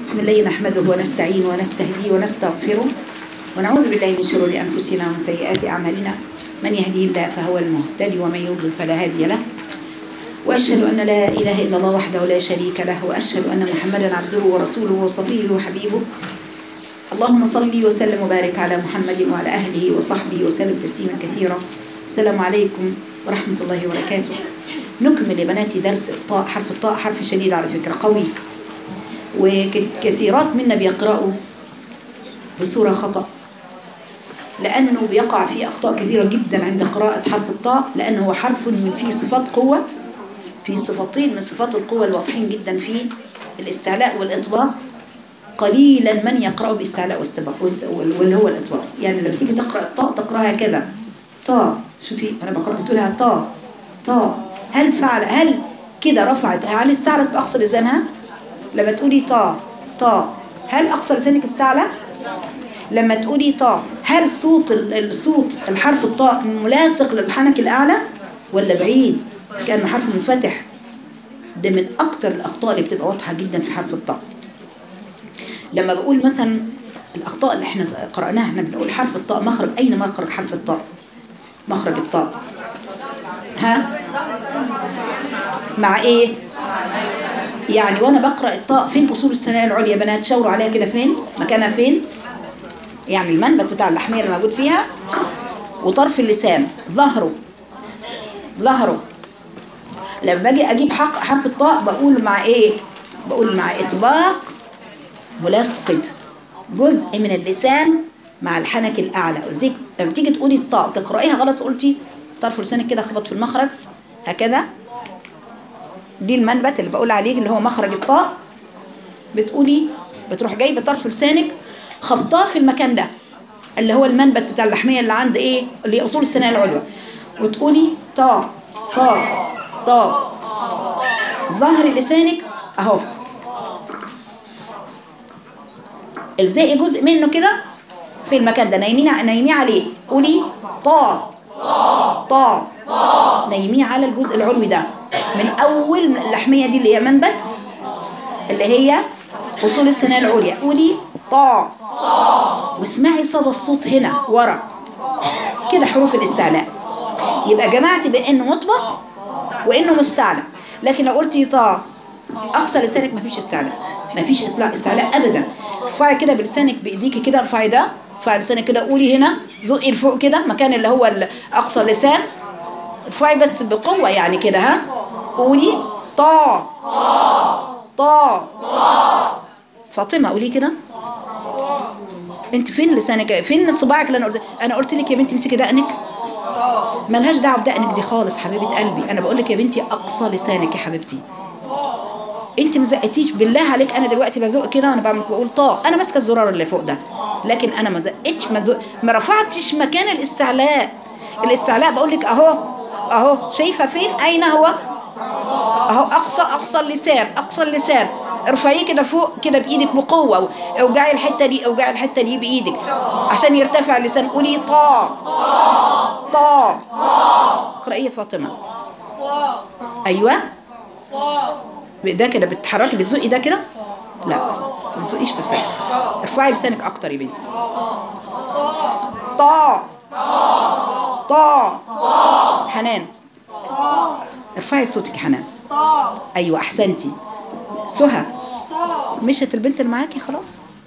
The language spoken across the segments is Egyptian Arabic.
بسم الله نحمده ونستعين ونستهديه ونستغفره ونعوذ بالله من شرور أنفسنا ومن سيئات أعمالنا من يهديه الله فهو المهتدي ومن يضلل فلا هادي له وأشهد أن لا إله إلا الله وحده لا شريك له وأشهد أن محمدا عبده ورسوله وصفيه وحبيبه اللهم صل وسلم وبارك على محمد وعلى أهله وصحبه وسلم تسليما كثيرا السلام عليكم ورحمة الله وبركاته نكمل يا بناتي درس الطاء حرف الطاء حرف شديد على فكرة قوي وكثيرات منا بيقرأوا بصورة خطأ لأنه بيقع فيه أخطاء كثيرة جدا عند قراءة حرف الطاء لأنه هو حرف من فيه صفات قوة في صفتين من صفات القوة الواضحين جدا فيه الاستعلاء والإطباق قليلا من يقرأ باستعلاء واستباق واللي هو الإطباق يعني لما تيجي تقرأ الطاء تقرأها كذا طا شوفي أنا بقرأ بتقولها طا طا هل فعل هل كده رفعت هل استعلت بأقصى لسانها لما تقولي طا طا هل أقصى لسانك استعلى لما تقولي طا هل صوت الصوت الحرف الطاء ملاصق للحنك الأعلى ولا بعيد كأنه حرف منفتح ده من أكتر الأخطاء اللي بتبقى واضحة جدا في حرف الطاء لما بقول مثلا الأخطاء اللي احنا قرأناها احنا بنقول حرف الطاء مخرج أين مخرج حرف الطاء مخرج الطاء ها مع ايه يعني وانا بقرأ الطاء فين أصول الثنايا العليا يا بنات شاوروا عليها كده فين مكانها فين يعني المنبت بتاع اللحمية اللي موجود فيها وطرف اللسان ظهره ظهره لما باجي اجيب حق حرف الطاء بقول مع ايه بقول مع اطباق ملصق جزء من اللسان مع الحنك الاعلى ولذلك لما تيجي تقولي الطاء تقرايها غلط قلتي طرف لسانك كده خبط في المخرج هكذا دي المنبت اللي بقول عليه اللي هو مخرج الطاء بتقولي بتروح جايبه طرف لسانك خبطاه في المكان ده اللي هو المنبت بتاع اللحميه اللي عند ايه اللي اصول الثنايا العليا وتقولي طا طا طا ظهر لسانك اهو الزقي جزء منه كده في المكان ده نايمين نايمين عليه قولي طا طا نايمين على الجزء العلوي ده من اول اللحميه دي اللي هي منبت اللي هي اصول الثنايا العليا قولي طا واسمعي صدى الصوت هنا ورا كده حروف الاستعلاء يبقى جمعت بانه مطبق وانه مستعلى لكن لو قلتي طا اقصى لسانك مفيش استعلاء مفيش اطلاق استعلاء ابدا ارفعي كده بلسانك بايديكي كده ارفعي ده ارفعي لسانك كده قولي هنا زقي لفوق كده مكان اللي هو اقصى لسان ارفعي بس بقوه يعني كده ها قولي طا طا فاطمه قولي كده انت فين لسانك فين صباعك اللي انا قلت انا قلت لك يا بنتي امسكي دقنك ملهاش دعوه بدقنك دي خالص حبيبه قلبي انا بقول لك يا بنتي اقصى لسانك يا حبيبتي انت ما زقتيش بالله عليك انا دلوقتي بزق كده وانا بعمل بقول طا انا ماسكه الزرار اللي فوق ده لكن انا ما زقتش ما, زق ما رفعتش مكان الاستعلاء الاستعلاء بقول لك اهو اهو شايفه فين اين هو اهو اقصى اقصى اللسان اقصى اللسان ارفعيه كده فوق كده بايدك بقوه اوجعي الحته دي اوجعي الحته دي بايدك عشان يرتفع اللسان قولي طا طا اقراي يا فاطمه ايوه ده كده بتحركي بتزقي ده كده لا ما بتزقيش بس ارفعي لسانك اكتر يا بنتي طا طا حنان ارفعي صوتك حنان ايوه احسنتي سهى مشت البنت اللي معاكي خلاص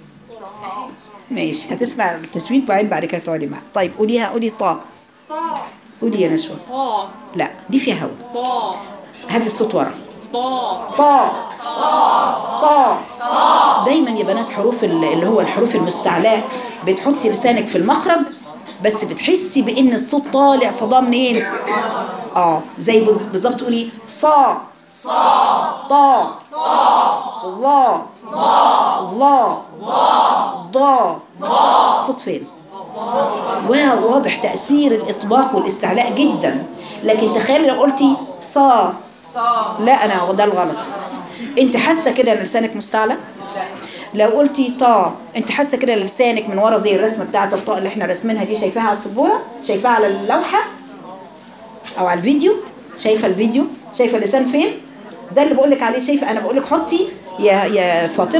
ماشي هتسمع التجويد بعدين بعد كده تقعدي معاها طيب قوليها قولي طا قولي يا نشوى لا دي فيها هوا هاتي الصوت ورا طا طا دايما يا بنات حروف اللي هو الحروف المستعلاء بتحطي لسانك في المخرج بس بتحسي بان الصوت طالع صداه منين اه زي بالظبط تقولي صا طا ظا ظا ضا الصوت فين واضح تأثير الإطباق والاستعلاء جدا لكن تخيلي لو قلتي صا لا أنا ده الغلط أنت حاسة كده إن لسانك مستعلى لو قلتي طا أنت حاسة كده لسانك من ورا زي الرسمة بتاعة الطاء اللي احنا رسمينها دي شايفاها على السبورة شايفاها على اللوحة أو على الفيديو شايفة الفيديو شايفة اللسان فين ده اللي بقول لك عليه شايفه انا بقول لك حطي يا يا فاطمه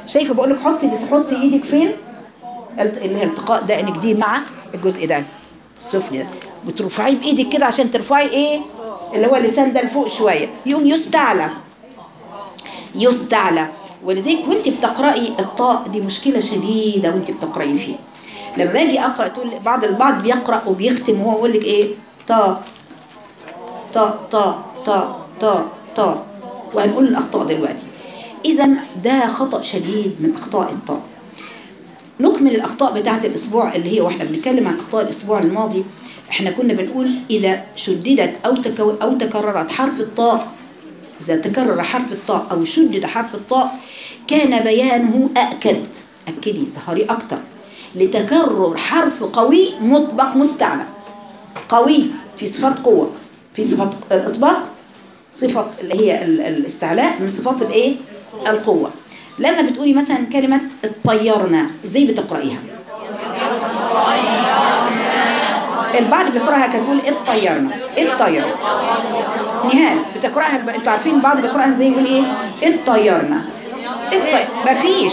شايفه بقول لك حطي حطي ايدك فين الت- اللي هي التقاء دقنك دي مع الجزء ده السفلي ده بترفعيه بايدك كده عشان ترفعي ايه اللي هو اللسان ده لفوق شويه يقوم يستعلى يستعلى ولذلك وانت بتقراي الطاء دي مشكله شديده وانت بتقراي فيه لما باجي اقرا تقول بعض البعض بيقرا وبيختم وهو يقول لك ايه طا طا طا طا طا طا وهنقول الاخطاء دلوقتي اذا ده خطا شديد من اخطاء الطاء نكمل الاخطاء بتاعه الاسبوع اللي هي واحنا بنتكلم عن اخطاء الاسبوع الماضي احنا كنا بنقول اذا شددت او تكو او تكررت حرف الطاء إذا تكرر حرف الطاء أو شدد حرف الطاء كان بيانه أأكد أكدي ظهري أكتر لتكرر حرف قوي مطبق مستعلى قوي في صفات قوة في صفات الإطباق صفة اللي هي ال- الاستعلاء من صفات الإيه؟ القوة لما بتقولي مثلا كلمة اطيرنا ازاي بتقرأيها؟ البعض بيقرأها كتقول اطيرنا اطيرنا نهال بتقراها ب... انتوا عارفين البعض بيقراها ازاي يقول ايه اتطيرنا الطي... مفيش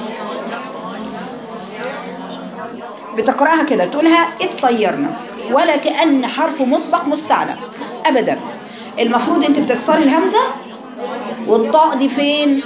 بتقراها كده تقولها اتطيرنا ولا كأن حرف مطبق مستعلى ابدا المفروض انت بتكسري الهمزة والطاء دي فين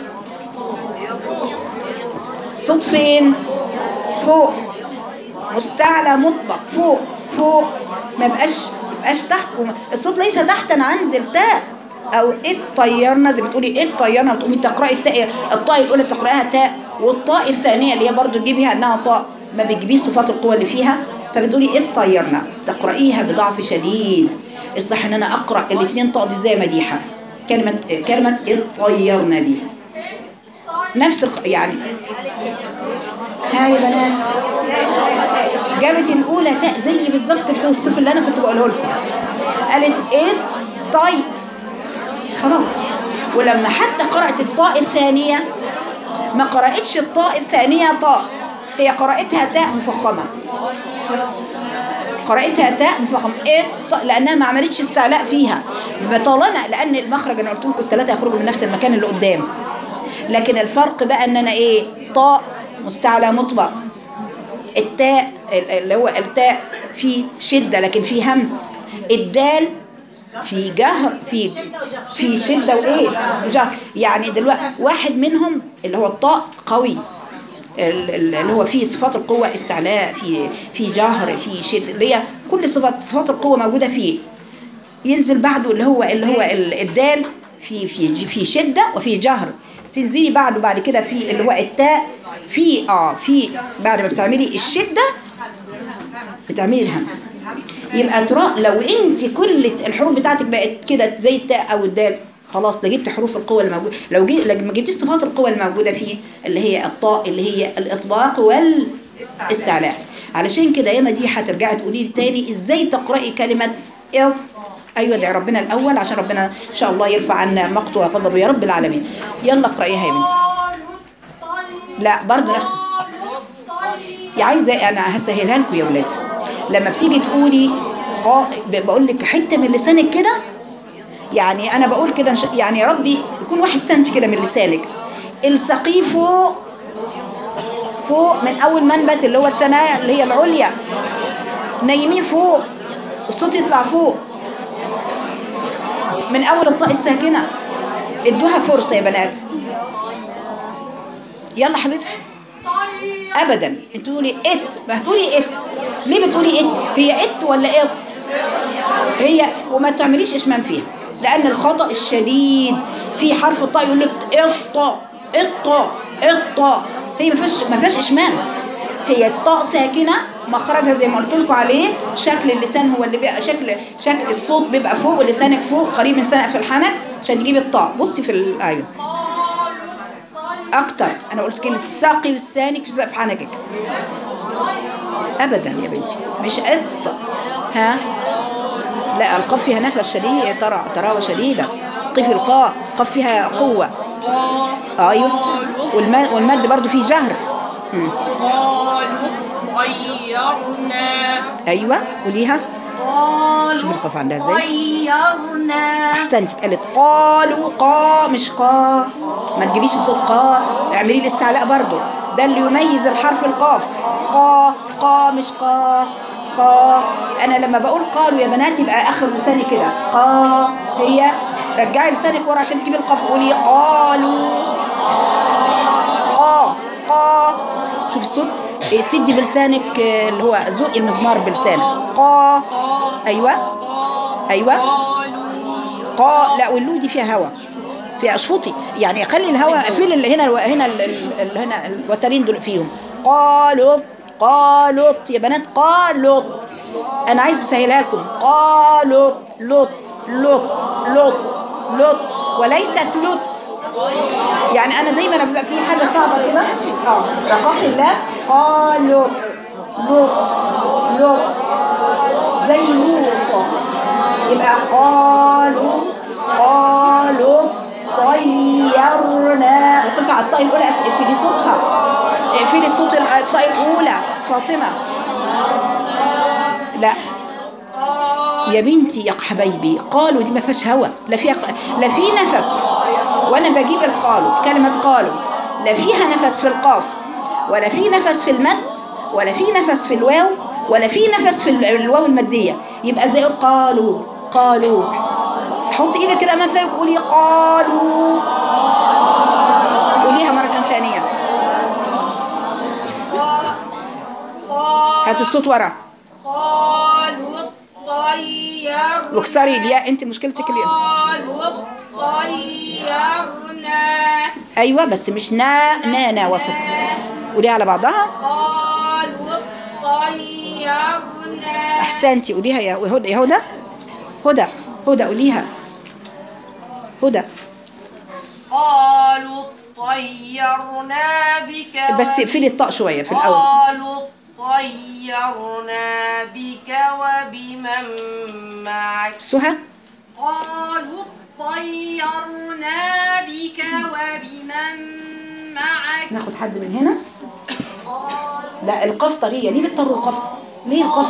الصوت فين فوق مستعلى مطبق فوق فوق ما بقاش ما بقاش تحت وما الصوت ليس تحتا عند التاء او اتطيرنا زي بتقولي اتطيرنا بتقومي تقراي التاء الطاء الاولى تقراها تاء والطاء الثانيه اللي هي برضو تجيبيها انها طاء ما بتجيبيش صفات القوه اللي فيها فبتقولي اتطيرنا تقرايها بضعف شديد الصح ان انا اقرا الاثنين طاء دي زي مديحه كلمه كلمه اتطيرنا دي نفس الخ... يعني هاي يا بنات جابت الأولى تاء زي بالظبط بتاع الصف اللي أنا كنت بقوله لكم قالت إيه طي خلاص ولما حتى قرأت الطاء الثانية ما قرأتش الطاء الثانية طاء هي قرأتها تاء مفخمة قرأتها تاء مفخمة إيه طاء لأنها ما عملتش استعلاء فيها طالما لأن المخرج أنا قلت لكم الثلاثة يخرجوا من نفس المكان اللي قدام لكن الفرق بقى ان انا ايه طاء مستعلى مطبق التاء اللي هو التاء في شدة لكن في همس الدال في جهر في في شدة وايه جهر يعني دلوقتي واحد منهم اللي هو الطاء قوي ال- ال- اللي هو فيه صفات القوة استعلاء في في جهر في شد اللي هي كل صفات صفات القوة موجودة فيه ينزل بعده اللي هو اللي هو ال- الدال في في في شدة وفي جهر تنزلي بعده بعد كده في اللي هو التاء في اه في بعد ما بتعملي الشدة بتعملي الهمس يبقى ترى لو انت كل الحروف بتاعتك بقت كده زي التاء او الدال خلاص لا جبت حروف القوة الموجودة لو جي لما جبتي صفات القوة الموجودة فيه اللي هي الطاء اللي هي الإطباق والاستعلاء علشان كده يا مديحة ترجعي تقولي لي تاني ازاي تقرأي كلمة إض ايوه ادعي ربنا الاول عشان ربنا ان شاء الله يرفع عنا مقته وغضبه يا رب العالمين يلا اقرايها يا بنتي لا برضه نفس يا عايزه انا هسهلها لكم يا ولاد لما بتيجي تقولي قا... بقول لك حته من لسانك كده يعني انا بقول كده إن شاء- يعني يا ربي يكون واحد سنتي كده من لسانك السقيه فوق فوق من اول منبت اللي هو الثنايا اللي هي العليا نيميه فوق الصوت يطلع فوق من اول الطاء الساكنه ادوها فرصه يا بنات يلا حبيبتي ابدا انت تقولي ات ما هتقولي ات ليه بتقولي ات هي ات ولا ات هي وما تعمليش اشمام فيها لان الخطا الشديد في حرف الطاء يقول لك الطاء الطاء الطاء هي ما فيهاش ما فيهاش اشمام هي الطاء ساكنه مخرجها زي ما قلت لكم عليه شكل اللسان هو اللي بيبقى شكل شكل الصوت بيبقى فوق ولسانك فوق قريب من سقف الحنك عشان تجيبي الطاء بصي في ال- ايوه اكتر انا قلت كلمه ساقي لسانك في سقف حنكك ابدا يا بنتي مش قط ها لا القاف فيها نفس شديد ترى تراوة شديدة قف القاء قف فيها قوة ايوه والمد, والمد برضو فيه جهر مم. قالوا طيرنا ايوه قوليها قالوا شوفي القاف عندها ازاي طيرنا احسنتي قالت قالوا قا مش قا ما تجيبيش صوت قا اعملي الاستعلاء برضو ده اللي يميز الحرف القاف قا قا مش قا قا انا لما بقول قالوا يا بنات يبقى اخر لساني كده قا هي رجعي لسانك ورا عشان تجيبي القاف قولي قالوا قا قا شوف الصوت إيه، سدي بلسانك آه، اللي هو زوقي المزمار بلسانك قا ايوه ايوه قا لا واللو دي فيها هوا فيها اشفطي يعني خلي الهوا فين اللي هنا هنا ال- ال- ال- هنا الوترين دول فيهم قالوا قالوا يا بنات قالوا انا عايز اسهلها لكم قالوا لط لط لط لط وليست لط يعني انا دايما لما بيبقى في حاجه صعبه كده اه صفات الله قالوا لط لط زي لوط يبقى قالوا قالوا طيرنا وقف على الطاء الاولى اقفلي صوتها اقفلي صوت الطاء الاولى فاطمه لا يا بنتي يا حبايبي قالوا دي ما فيهاش هوا لا فيها لا في نفس وانا بجيب القالوا كلمه قالوا لا فيها نفس في القاف ولا في نفس في المد ولا في نفس في الواو ولا في نفس في ال- الواو الماديه يبقى زي قالوا قالوا حط ايدك كده امام فمك وقولي قالوا قوليها مره ثانيه هات الصوت ورا قالوا طيرنا واكسري الياء انت مشكلتك الياء قالوا طيرنا ايوه بس مش نا نا نا وسط قوليها على بعضها قالوا طيرنا احسنتي قوليها يا هدى يا هدى هدى هدى قوليها هدى قالوا طيرنا بك بس اقفلي الطاء شويه في الاول قالوا طيرنا بك وبمن معك سهى قالوا طيرنا بك وبمن معك ناخد حد من هنا لا القاف طريه ليه بتطروا القاف ليه القاف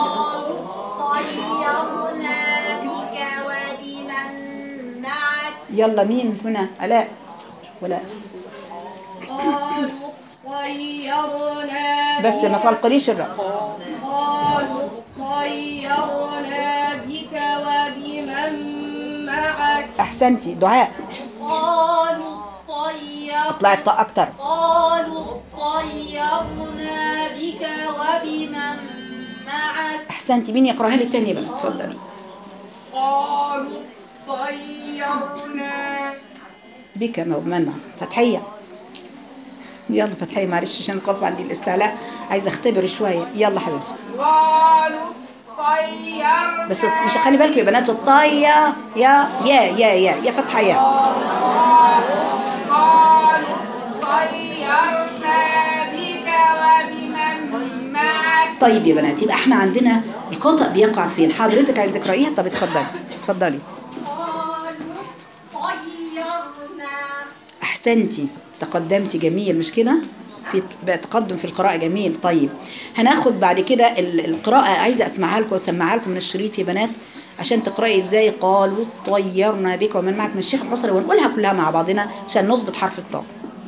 طيرنا بك وبمن معك يلا مين هنا الاء ولا قالوا طيرنا بس ما تقلقليش الراء قالوا طيرنا بك وبمن معك احسنتي دعاء قالوا طير اطلعي الطاء اكتر قالوا طيرنا بك وبمن معك احسنتي مين يقراها لي تاني بقى اتفضلي قالوا طيرنا بك مؤمنة فتحية يلا فتحية معلش عشان نقف عندي الاستعلاء عايزة اختبر شوية يلا حبيبتي قالوا طيرنا بس مش خلي بالكم يا بنات الطاية يا يا يا يا يا فتحة يا قالوا طيرنا بك وبمن معك طيب يا بنات يبقى احنا عندنا الخطأ بيقع فين حضرتك عايزة تقرأيها طب اتفضلي اتفضلي قالوا طيرنا احسنتي تقدمتي جميل مش كده في بقى تقدم في القراءة جميل طيب هناخد بعد كده ال- القراءة عايزة اسمعها لكم واسمعها لكم من الشريط يا بنات عشان تقرأي ازاي قالوا طيرنا بك ومن معك من الشيخ الحصري ونقولها كلها مع بعضنا عشان نظبط حرف الطاء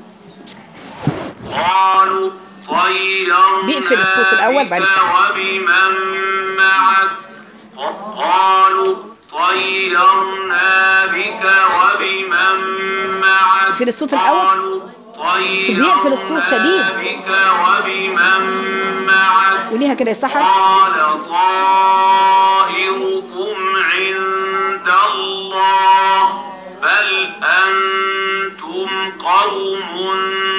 قالوا طيرنا بيقفل الصوت الأول بعد بك كده. وبمن معك ق- قالوا طيرنا بك وبمن معك يقفل الصوت الأول. قالوا بيقفل الصوت شديد. طيرنا بك وبمن معك قوليها كده يا سحر قال طائركم عند الله بل أنتم قوم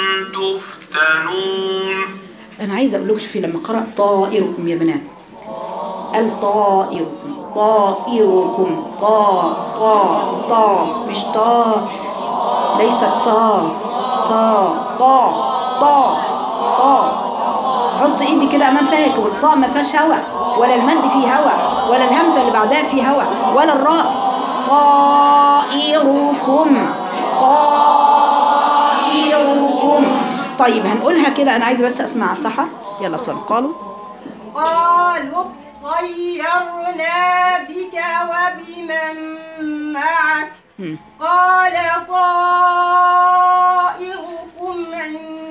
تفتنون انا عايزه اقول لكم شوفي لما قرأ طائركم يا بنات قال طائركم طائركم طا طا طا مش طا ليست طا طا طا طا طا حط ايدي كده امام فاك والطاء ما فيهاش هوا ولا المد فيه هوا ولا الهمزه اللي بعدها فيه هوا ولا الراء طائركم طائركم طيب هنقولها كده انا عايزه بس اسمع صح يلا طول قالوا قالوا طيرنا بك وبمن معك مم. قال طائركم عند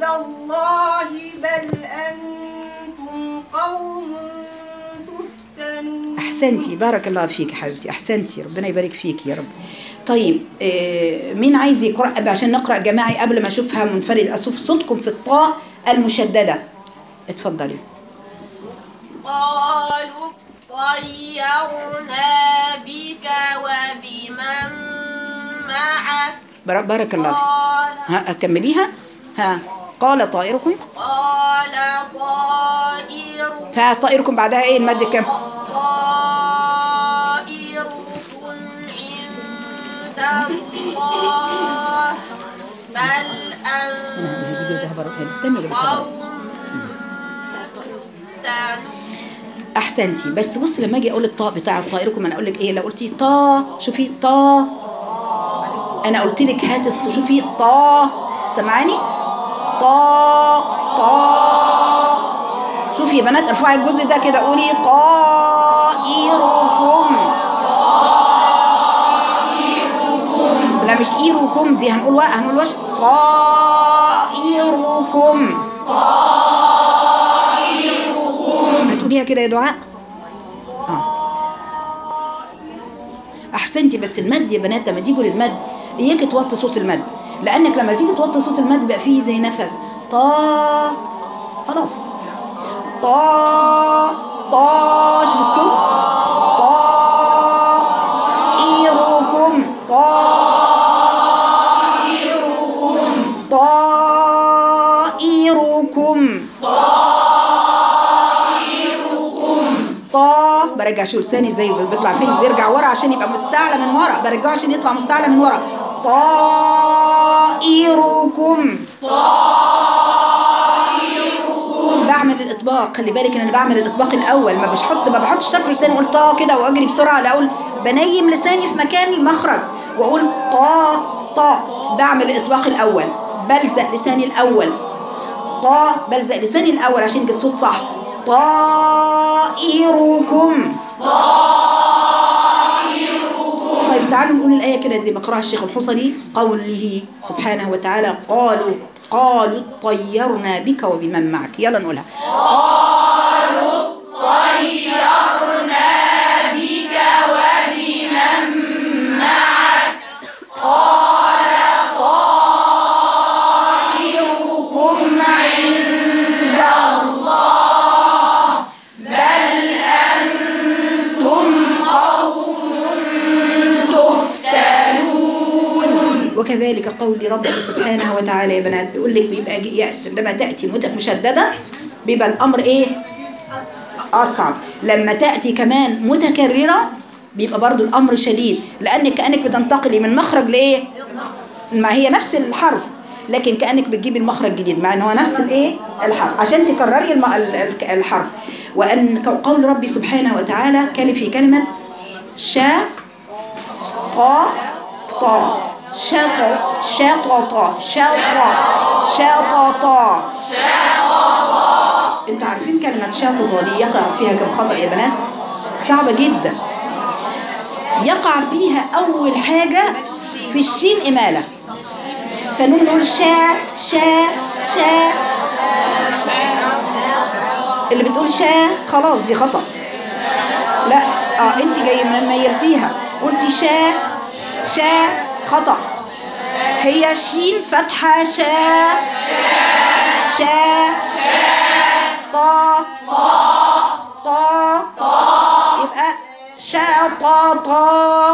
الله بل أنتم قوم تفتنون احسنتي بارك الله فيك يا حبيبتي احسنتي ربنا يبارك فيك يا رب طيب آه، مين عايز يقرا عشان نقرا جماعي قبل ما اشوفها منفرد اشوف صوتكم في الطاء المشدده اتفضلي قالوا طيرنا بك وبمن معك بار- بارك الله فيك قال ها اكمليها ها قال طائركم قال طائر فطائركم بعدها ايه المد كم طائركم عند الله بل أنتم قوم تفتنون احسنتي بس بص لما اجي اقول الطاء بتاع طائركم انا اقول لك ايه لو قلتي طا شوفي طا انا قلت لك هات الس- شوفي طا سمعاني طا طا شوفي يا بنات ارفعي الجزء ده كده قولي طائركم لا مش ايركم دي هنقول وا هنقول وش طائركم هتقوليها كده يا دعاء اه احسنتي بس المد يا بنات لما تيجوا للمد اياك توطي صوت المد لانك لما تيجي توطي صوت المد بقى فيه زي نفس طا خلاص طا طا شوف الصوت طا ايركم طائركم طائركم طا برجع شو لساني زي بيطلع فين بيرجع ورا عشان يبقى مستعلى من ورا برجعه عشان يطلع مستعلى من ورا طائركم بعمل الاطباق خلي بالك ان انا بعمل الاطباق الاول ما بحط ما بحطش طرف لساني اقول طا كده واجري بسرعه لا اقول بنيم لساني في مكان المخرج واقول طا طا بعمل الاطباق الاول بلزق لساني الاول طا بلزق لساني الاول عشان يجي الصوت صح طائركم طيب تعالوا نقول الآية كده زي ما قرأها الشيخ الحصري قوله سبحانه وتعالى قالوا قالوا طيرنا بك وبمن معك يلا نقولها طائركم عند الله بل أنتم قوم تفتنون وكذلك قول ربك سبحانه وتعالى يا بنات بيقول لك بيبقى جي- يأتي- لما تأتي مت- مشددة بيبقى الأمر إيه؟ أصعب لما تأتي كمان متكررة بيبقى برضو الأمر شديد لأنك كأنك بتنتقلي من مخرج لإيه؟ ما هي نفس الحرف لكن كأنك بتجيبي المخرج جديد مع ان هو نفس الايه الحرف عشان تكرري الم... ال- ال- الحرف وان ك- قول ربي سبحانه وتعالى كان في كلمة شا قا طا شطا شططا شطا شططا انتوا عارفين كلمة شططا دي يقع فيها كم خطأ يا بنات صعبة جدا يقع فيها أول حاجة في الشين إمالة فنقول نقول شا شا شا اللي بتقول شا خلاص دي خطأ لا اه انت جاي من ميلتيها قلتي شا شا خطأ هي شين فتحة شا شا طا طا يبقى شا طا طا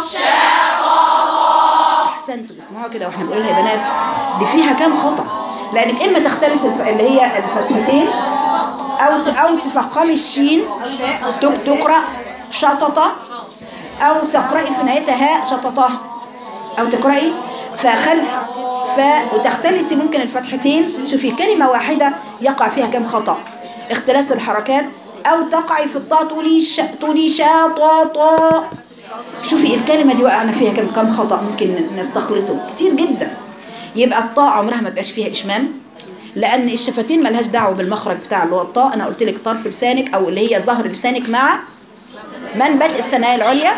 احسنتوا اسمعوا كده واحنا بنقولها يا بنات دي فيها كام خطا لانك اما تختلس الف... اللي هي الفتحتين او ت... او تفخمي الشين تق- تقرا شططه او تقراي في نهايتها هاء شططه او تقراي فخل ف وتختلسي ممكن الفتحتين شوفي كلمه واحده يقع فيها كام خطا اختلاس الحركات او تقعي في الطاء تقولي ش... تقولي شا طا طا شوفي الكلمة دي وقعنا فيها كم كم خطأ ممكن نستخلصه كتير جدا يبقى الطاء عمرها ما بقاش فيها إشمام لأن الشفتين ملهاش دعوة بالمخرج بتاع اللي هو الطاء أنا قلت لك طرف لسانك أو اللي هي ظهر لسانك مع من بدء الثنايا العليا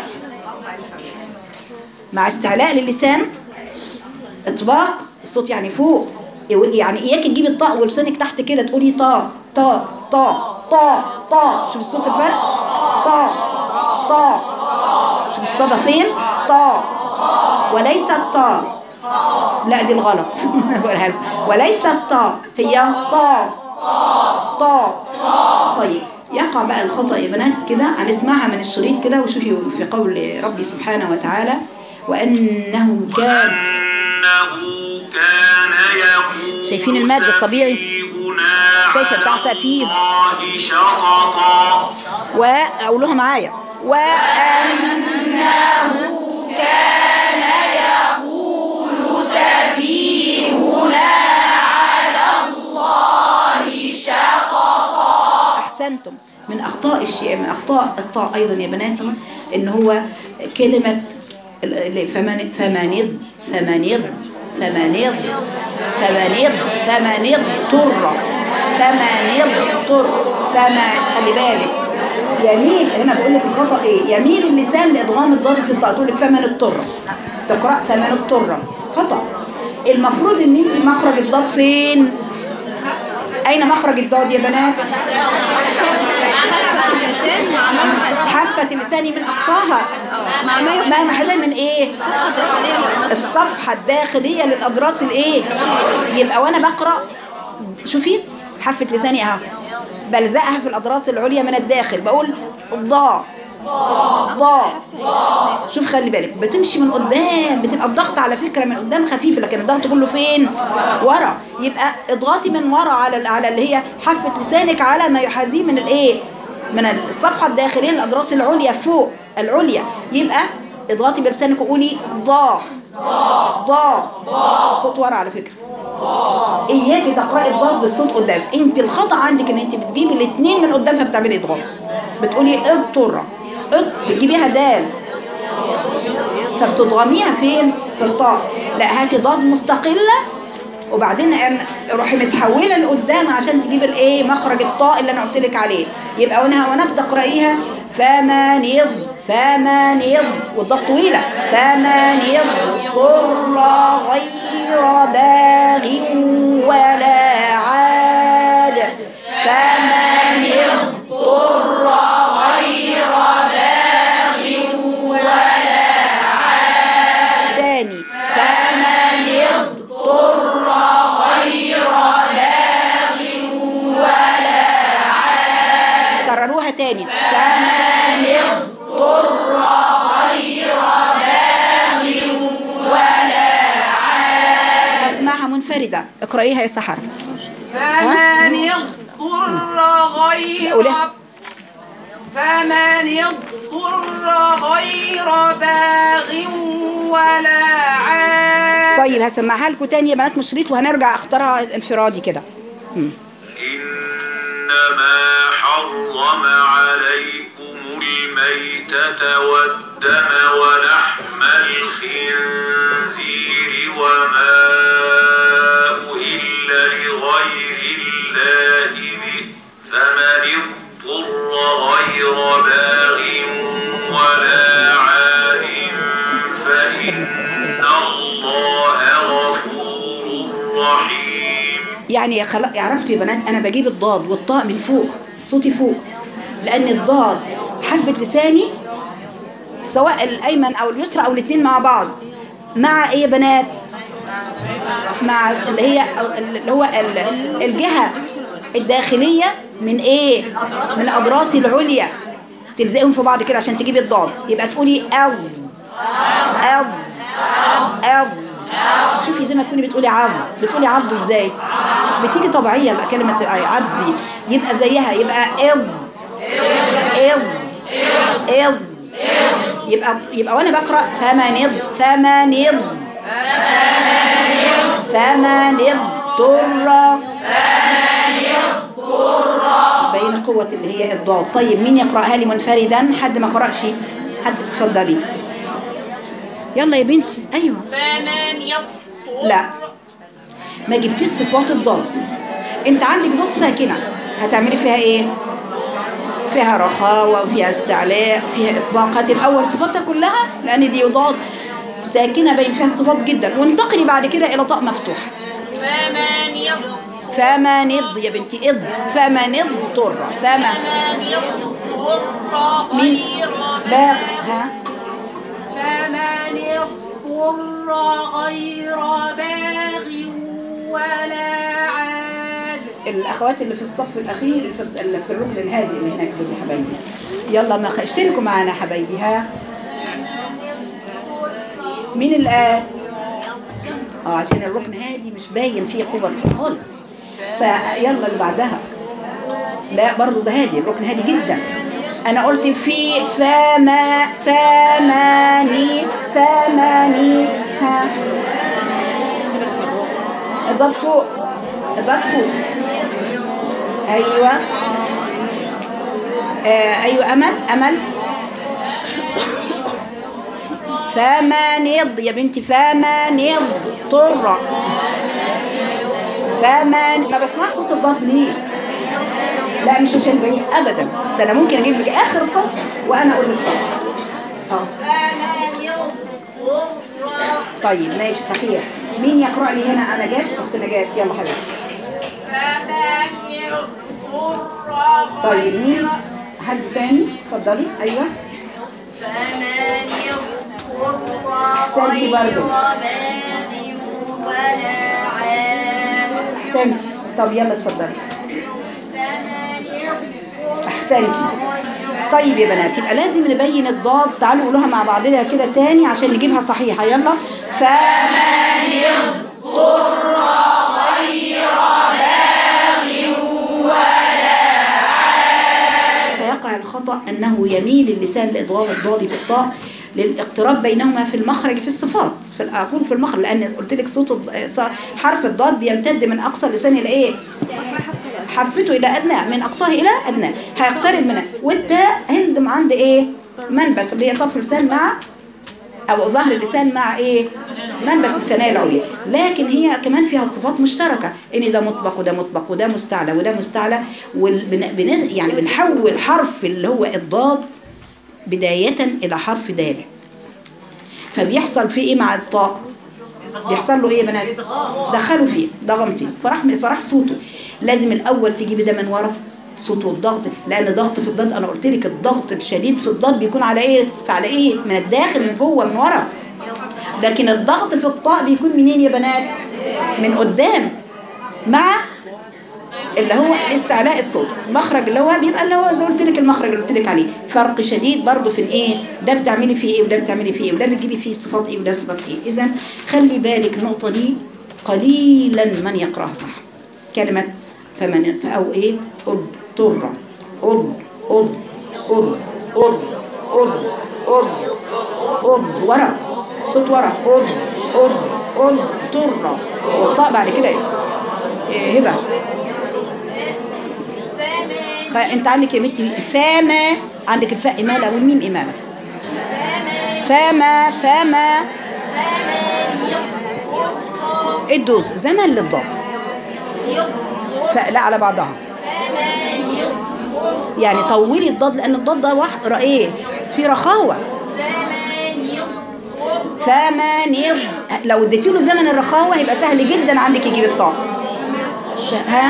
مع استعلاء للسان اطباق الصوت يعني فوق يعني اياك تجيبي الطاء ولسانك تحت كده تقولي طا طا طا طا طا شوف الصوت الفرق طا طا شوف الصدى فين طا وليس الطا لا دي الغلط بقولها لكم. وليس الطا هي طا طا طيب يقع بقى الخطأ يا بنات كده هنسمعها من الشريط كده وشوفي في قول ربي سبحانه وتعالى وأنه كان أنه كان يقول شايفين المد الطبيعي؟ سفيهنا شايفة بتاع على سفيه؟ الله شططا وأقولوها معايا وأنه كان يقول سفيهنا على الله شططا أحسنتم من أخطاء الشيء من أخطاء الطاء أيضا يا بناتي إن هو كلمة ال- ال- فمن فمنض فمنض فمنض فمنض فمنض طر فمنض طر فما خلي بالك يميل هنا بقول لك الخطا ايه يميل اللسان لادغام الضاد في الطاء تقول لك فمن اضطر تقرا فمن اضطر خطا المفروض ان انت مخرج الضاد فين اين مخرج الضاد يا بنات اللسان مع ما محس حافه لساني من اقصاها مع ما يحس ما محل من ايه الداخلية للنص الصفحة الداخلية للأضراس الإيه؟ يبقى وأنا بقرأ شوفي حافة لساني أهو بلزقها في الأضراس العليا من الداخل بقول ضاء ضاء شوف خلي بالك بتمشي من قدام بتبقى الضغط على فكرة من قدام خفيف لكن الضغط كله فين؟ ورا يبقى اضغطي من ورا على على اللي هي حافة لسانك على ما يحاذيه من الإيه؟ من الصفحة الداخلية للأضراس العليا فوق العليا يبقى اضغطي بلسانك وقولي ضاء ضاء الصوت ورا على فكرة اياكي تقراي الضاد بالصوت قدام انت الخطا عندك ان انت بتجيبي الاثنين من قدام فبتعملي اضغام بتقولي اضطر اض بتجيبيها دال فبتضغميها فين في الطاء لا هاتي ضاد مستقله وبعدين أن- روحي متحوله لقدام عشان تجيب الايه مخرج الطاء اللي انا قلت لك عليه يبقى وانا وانا بتقرايها فمنض فمنض والضاد طويله فمنض ضر غير باغ ولا عاد فمن اضطر غير باغ ولا عاد تاني فمن اضطر غير باغ ولا عاد كرروها تاني فمن اضطر غير باغ ولا عاد اسمعها منفردة اقرأيها يا سحر فمن اضطر غير قولها. فمن اضطر غير باغ ولا عاد طيب هسمعها لكم تاني يا بنات مشريط وهنرجع اختارها انفرادي كده إنما حرم عليكم الميتة والدم ولحم الخنزير وما أهل لغير الله به فمن اضطر غير باغ ولا عاد فإن الله غفور رحيم يعني خلاص عرفتوا يا بنات انا بجيب الضاد والطاء من فوق صوتي فوق لان الضاد حافه لساني سواء الايمن او اليسرى او الاثنين مع بعض مع ايه يا بنات مع اللي هي اللي هو ال- الجهه الداخليه من ايه من الاضراس العليا تلزقهم في بعض كده عشان تجيبي الضاد يبقى تقولي او او او شوفي زي ما تكوني بتقولي عض بتقولي عض ازاي بتيجي طبيعيه بقى كلمه عض دي يبقى زيها يبقى اض اض اض يبقى يبقى وانا بقرا فمنض فمنض فمنض طر بين قوة اللي هي الضاد طيب مين يقرأها لي منفردا حد ما قرأش حد اتفضلي يلا يا بنتي ايوه فمن يضطر لا ما جبتيش صفات الضاد انت عندك ضاد ساكنه هتعملي فيها ايه فيها رخاوه وفيها استعلاء فيها اطباقات الاول صفاتها كلها لان دي ضاد ساكنه باين فيها الصفات جدا وانتقلي بعد كده الى طاء مفتوح فمن يضطر فمن اض يا بنتي اض فمن اضطر فمن فمن يضطر مين؟ غير باغ ها فمن اضطر غير باغ ولا عاد الاخوات اللي في الصف الاخير اللي في الركن الهادي اللي هناك دول يا حبايبي يلا ما خ- اشتركوا معانا يا حبايبي ها مين اللي قال اه عشان الركن هادي مش باين فيه قوة خالص فيلا اللي بعدها لا برضو ده هادي الركن هادي جدا انا قلت في فما فماني فماني ها الضاد فوق الضاد فوق ايوه آه ايوه امل امل فمن يض يا بنتي فمن يضطر فمن ما بسمعش صوت الضاد ليه لا مش عشان بعيد ابدا ده انا ممكن اجيب لك اخر صف وانا اقول لك صف اه طيب ماشي صحيح مين يقرأ لي هنا انا جات اخت نجاة يلا حبيبتي فمن يضطر طيب مين حد تاني اتفضلي ايوه فمن يضطر أحسنتي برضو. باغ ولا عاد احسنتي طب يلا اتفضلي فمن يضطر احسنتي طيب يا بنات يبقى لازم نبين الضاد تعالوا قولوها مع بعضنا كده تاني عشان نجيبها صحيحة يلا فمن يضطر غير باغ ولا عاد فيقع الخطأ أنه يميل اللسان لإضغام الضاد في الطاء للاقتراب بينهما في المخرج في الصفات في ال- أقول في المخرج لأن قلت لك صوت الض- ص- حرف الضاد بيمتد من أقصى اللسان إلى إيه؟ حرفته الى ادنى من اقصاه الى ادنى هيقترب منها والتاء هندم عند ايه منبت اللي هي طرف اللسان مع او ظهر اللسان مع ايه منبت الثنايا العليا لكن هي كمان فيها صفات مشتركه ان ده مطلق وده مطلق وده مستعلى وده مستعلى والبن... يعني بنحول حرف اللي هو الضاد بدايه الى حرف دال فبيحصل فيه ايه مع الطاء بيحصل له ايه يا بنات دخلوا فيه ضغمتي فراح فراح صوته لازم الاول تجيبي ده من ورا صوته والضغط لان ضغط في الضاد انا قلت لك الضغط الشديد في الضاد بيكون على ايه فعلى ايه من الداخل من جوه من ورا لكن الضغط في الطاء بيكون منين يا بنات من قدام مع اللي هو الاستعلاء الصوت المخرج اللي هو بيبقى اللي هو زي ما قلت لك المخرج اللي قلت لك عليه فرق شديد برضه في الايه ده بتعملي فيه ايه وده بتعملي فيه ايه وده بتجيبي فيه صفات ايه وده صفات ايه اذا خلي بالك النقطه دي قليلا من يقراها صح كلمه فمن او ايه اضطر اض اض اض اض اض اض اض ورا صوت ورا اض اض اض اضطر والطاء بعد كده ايه إيه هبه خ... انت عندك يا بنتي فما عندك الفاء إمالة والميم إمالة فما فما الدوز زمن للضاد فلا على بعضها يعني طولي الضاد لأن الضاد ده وح... ايه في رخاوة فمن يض لو اديتي له زمن الرخاوة يبقى سهل جدا عندك يجيب الطاء ف- ها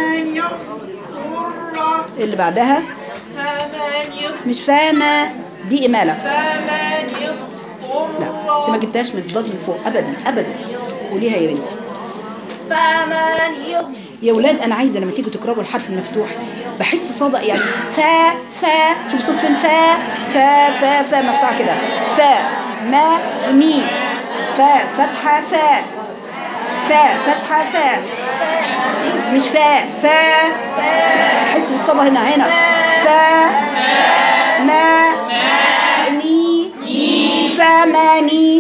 اللي بعدها فمن يضطر مش فاهمة دي إمالة فمن لا يضطر انت ما جبتهاش من الضاد من فوق ابدا ابدا قوليها يا بنتي فمن يضطر يا ولاد انا عايزه لما تيجوا تقراوا الحرف المفتوح بحس صدى يعني فا فا شوف صوت فين فا فا فا فا مفتوحه كده فا ما ني فا فتحه فا فا فتحه فا مش فا فا حس بالصدى هنا هنا فا ما ني فماني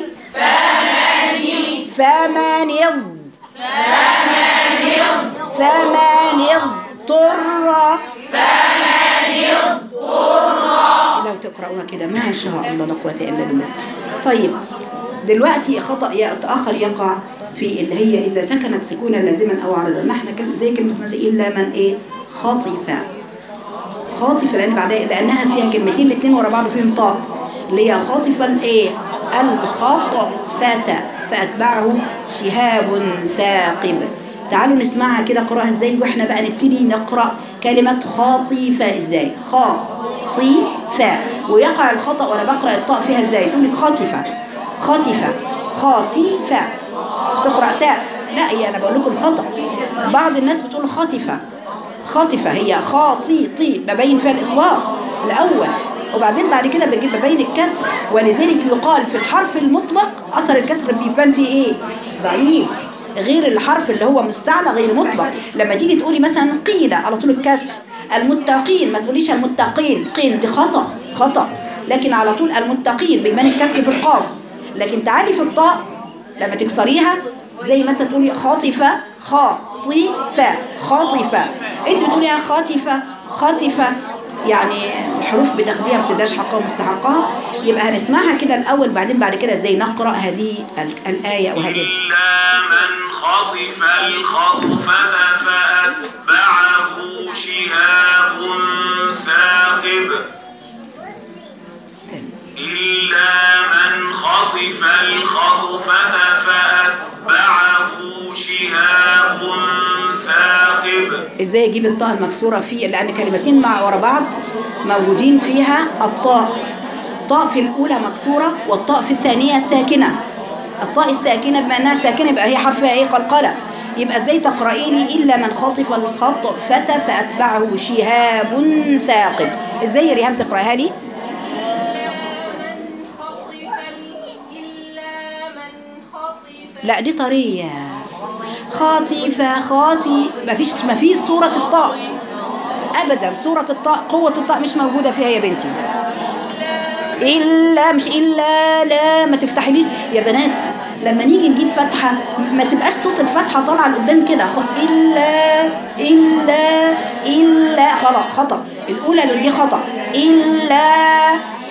فمن يض فمن يضطر لو تقرأوها كده ما شاء الله لا قوة إلا بالله طيب دلوقتي خطأ آخر يقع في اللي هي إذا سكنت سكونا لازما أو عارضا ما احنا كل- زي كلمة مثلا إلا من إيه خاطف خاطفة لأن بعدها لأنها فيها كلمتين الاثنين ورا بعض فيهم طاء اللي هي خاطفا إيه الخطأ فات فأتبعه شهاب ثاقب تعالوا نسمعها كده قراءة ازاي واحنا بقى نبتدي نقرأ كلمة خاطفة ازاي خاطفة ويقع الخطأ وانا بقرأ الطاء فيها ازاي تقولي خاطفة خاطفة خاطفة تقرأ تاء لا هي انا بقول لكم الخطأ بعض الناس بتقول خاطفة خاطفة هي خاطي طي ببين فيها الإطلاق الأول وبعدين بعد كده بجيب ببين الكسر ولذلك يقال في الحرف المطلق أثر الكسر بيبان فيه إيه؟ ضعيف غير الحرف اللي هو مستعلى غير مطلق لما تيجي تقولي مثلا قيل على طول الكسر المتقين ما تقوليش المتقين قين دي خطأ خطأ لكن على طول المتقين بيبان الكسر في القاف لكن تعالي في الطاء لما تكسريها زي مثلا تقولي خاطفة خاطفة خاطفة انت بتقوليها خاطفة خاطفة يعني الحروف بتاخديها ما بتداش حقها ومستحقها يبقى هنسمعها كده الأول بعدين بعد كده ازاي نقرأ هذه ال- الآية وهذه إلا من خطف الخطفة فأتبعه شهاب ثاقب إلا من خطف الخطفة فأتبعه شهاب ثاقب ازاي اجيب الطاء المكسورة فيه لأن كلمتين مع ورا بعض موجودين فيها الطاء الطاء في الأولى مكسورة والطاء في الثانية ساكنة الطاء الساكنة بما أنها ساكنة يبقى هي حرفها إيه قلقلة يبقى ازاي تقرأي لي إلا من خطف الخطفة فأتبعه شهاب ثاقب ازاي يا ريهام تقرأها لي من خطف ال- إلا من خطف لا دي طرية خاطفة خاطي ما فيش ما فيش صورة الطاء أبدا صورة الطاء قوة الطاء مش موجودة فيها يا بنتي إلا مش إلا لا ما تفتحليش يا بنات لما نيجي نجيب فتحة م- ما تبقاش صوت الفتحة طالعة لقدام كده خ- إلا إلا إلا خلاص خطأ الأولى اللي دي خطأ إلا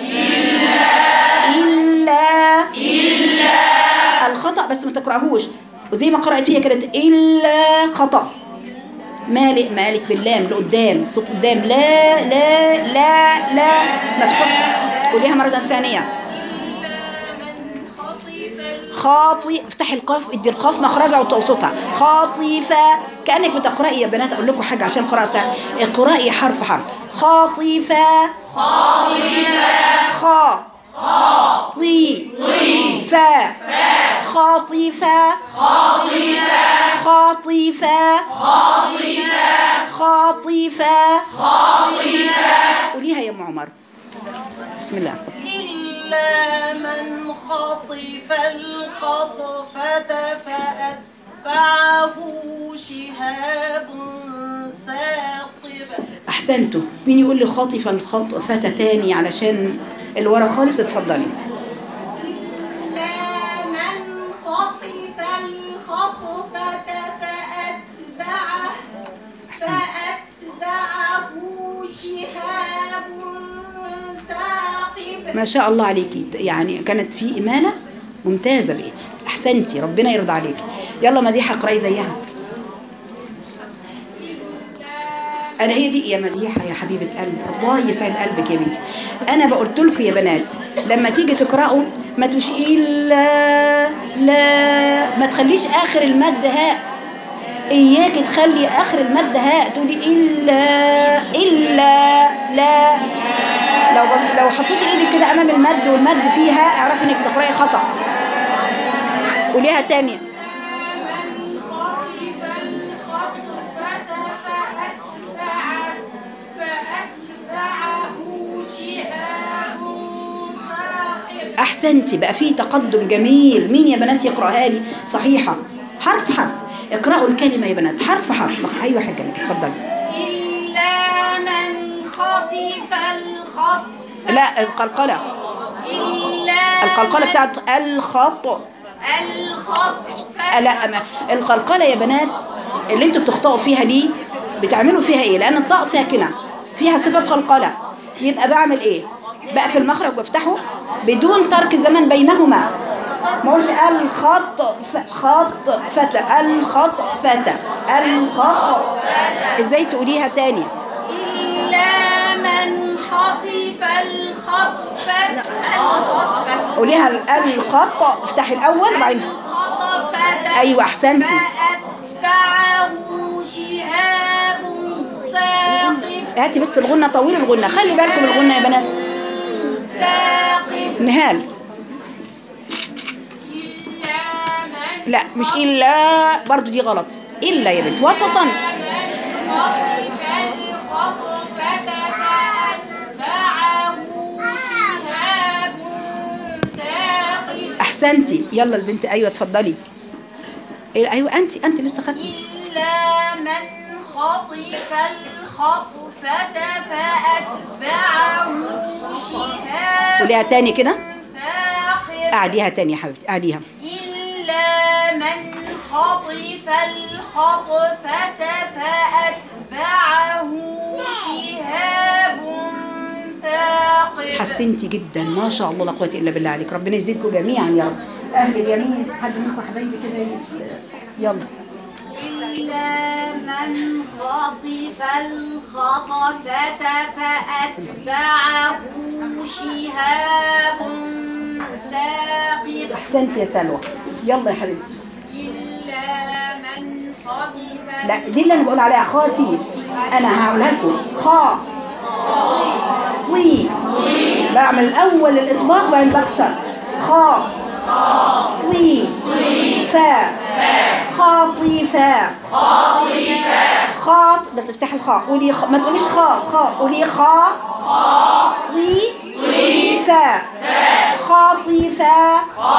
إلا الخطأ بس ما تقرأهوش وزي ما قرأت هي كانت إلا خطأ مالك مالك باللام لقدام الصوت قدام لا لا لا لا مفتوح قوليها مرة ثانية من خطف ال- خاطي افتحي القاف ادي القاف مخرجها وتوسطها خاطفة كأنك بتقرأي يا بنات أقول لكم حاجة عشان قراءة سهلة اقرأي حرف حرف خاطفة خاطفة خا خاطي فا خاطفة خاطفة خاطفة قوليها يا ام عمر بسم الله إلا من خطف الخطفة فأتبعه شهاب ثاقب احسنتوا مين يقول لي خاطفه الخطفه تاني علشان اللي ورا خالص اتفضلي إلا من خطف الخطفة فأتبعه احسنت فأتبعه شهاب ثاقب ما شاء الله عليكي يعني كانت في إمانة ممتازة بقيتي أحسنتي ربنا يرضى عليكي يلا مديحة اقرأي زيها أنا هي دي يا مديحة يا حبيبة قلبي الله يسعد قلبك يا بنتي أنا بقولت لكم يا بنات لما تيجي تقرأوا ما تقولش إلا لا ما تخليش آخر المد هاء إياكي تخلي آخر المد هاء تقولي إلا إلا لا لو بص لو حطيتي ايدك كده امام المد والمد فيها اعرفي انك بتقراي خطا قوليها تانية احسنتي بقى في تقدم جميل مين يا بنات يقراها لي صحيحه حرف حرف اقرأوا الكلمة يا بنات حرف حرف ايوه يا حاجة اتفضلي إلا من خطف الخطف لا القلقلة إلا القلقلة بتاعت الخط الخطف لا ما القلقلة يا بنات اللي انتوا بتخطئوا فيها دي بتعملوا فيها ايه لان الطاء ساكنة فيها صفة قلقلة يبقى بعمل ايه بقفل المخرج وافتحه بدون ترك زمن بينهما ما قلت الخط ف- خط فتى الخط فتى الخط ازاي تقوليها تاني إلا من خطف الخطفة الخطفة قوليها ال- الخط افتحي الاول وبعدين خطفة ايوه احسنتي فأتبعه شهاب ثاقب هاتي بس الغنة طويل الغنة خلي بالكم الغنة يا بنات ثاقب نهال إلا من لا مش إلا برضو دي غلط إلا يا بنت وسطا خطف الخطفة فأتبعه شهاب ثاقب أحسنتي يلا البنت أيوة اتفضلي إيه، أيوة أنت أنت لسه خدتي إلا من خطف الخطفة فأتبعه شهاب قوليها تاني كده ثاقب أعديها تاني يا حبيبتي أعديها إلا من خطف الخطفة فأتبعه شهاب ثاقب حسنتي جدا ما شاء الله لا قوة إلا بالله عليك ربنا يزيدكم جميعا يا رب أهل اليمين حد منكم حبايبي كده ي- يلا إلا من خطف الخطفة فأتبعه شهاب ثاقب أحسنتي يا سلوى يلا يا حبيبتي إلا من خطف لا دي اللي أنا بقول عليها خاطي أنا هقولها لكم خا طي بعمل الأول الإطباق وبعدين بكسر خا طي فا خاطفة خاط بس افتح الخاء قولي خ... ما تقوليش خاء خاء قولي خاء طي فا خاطفة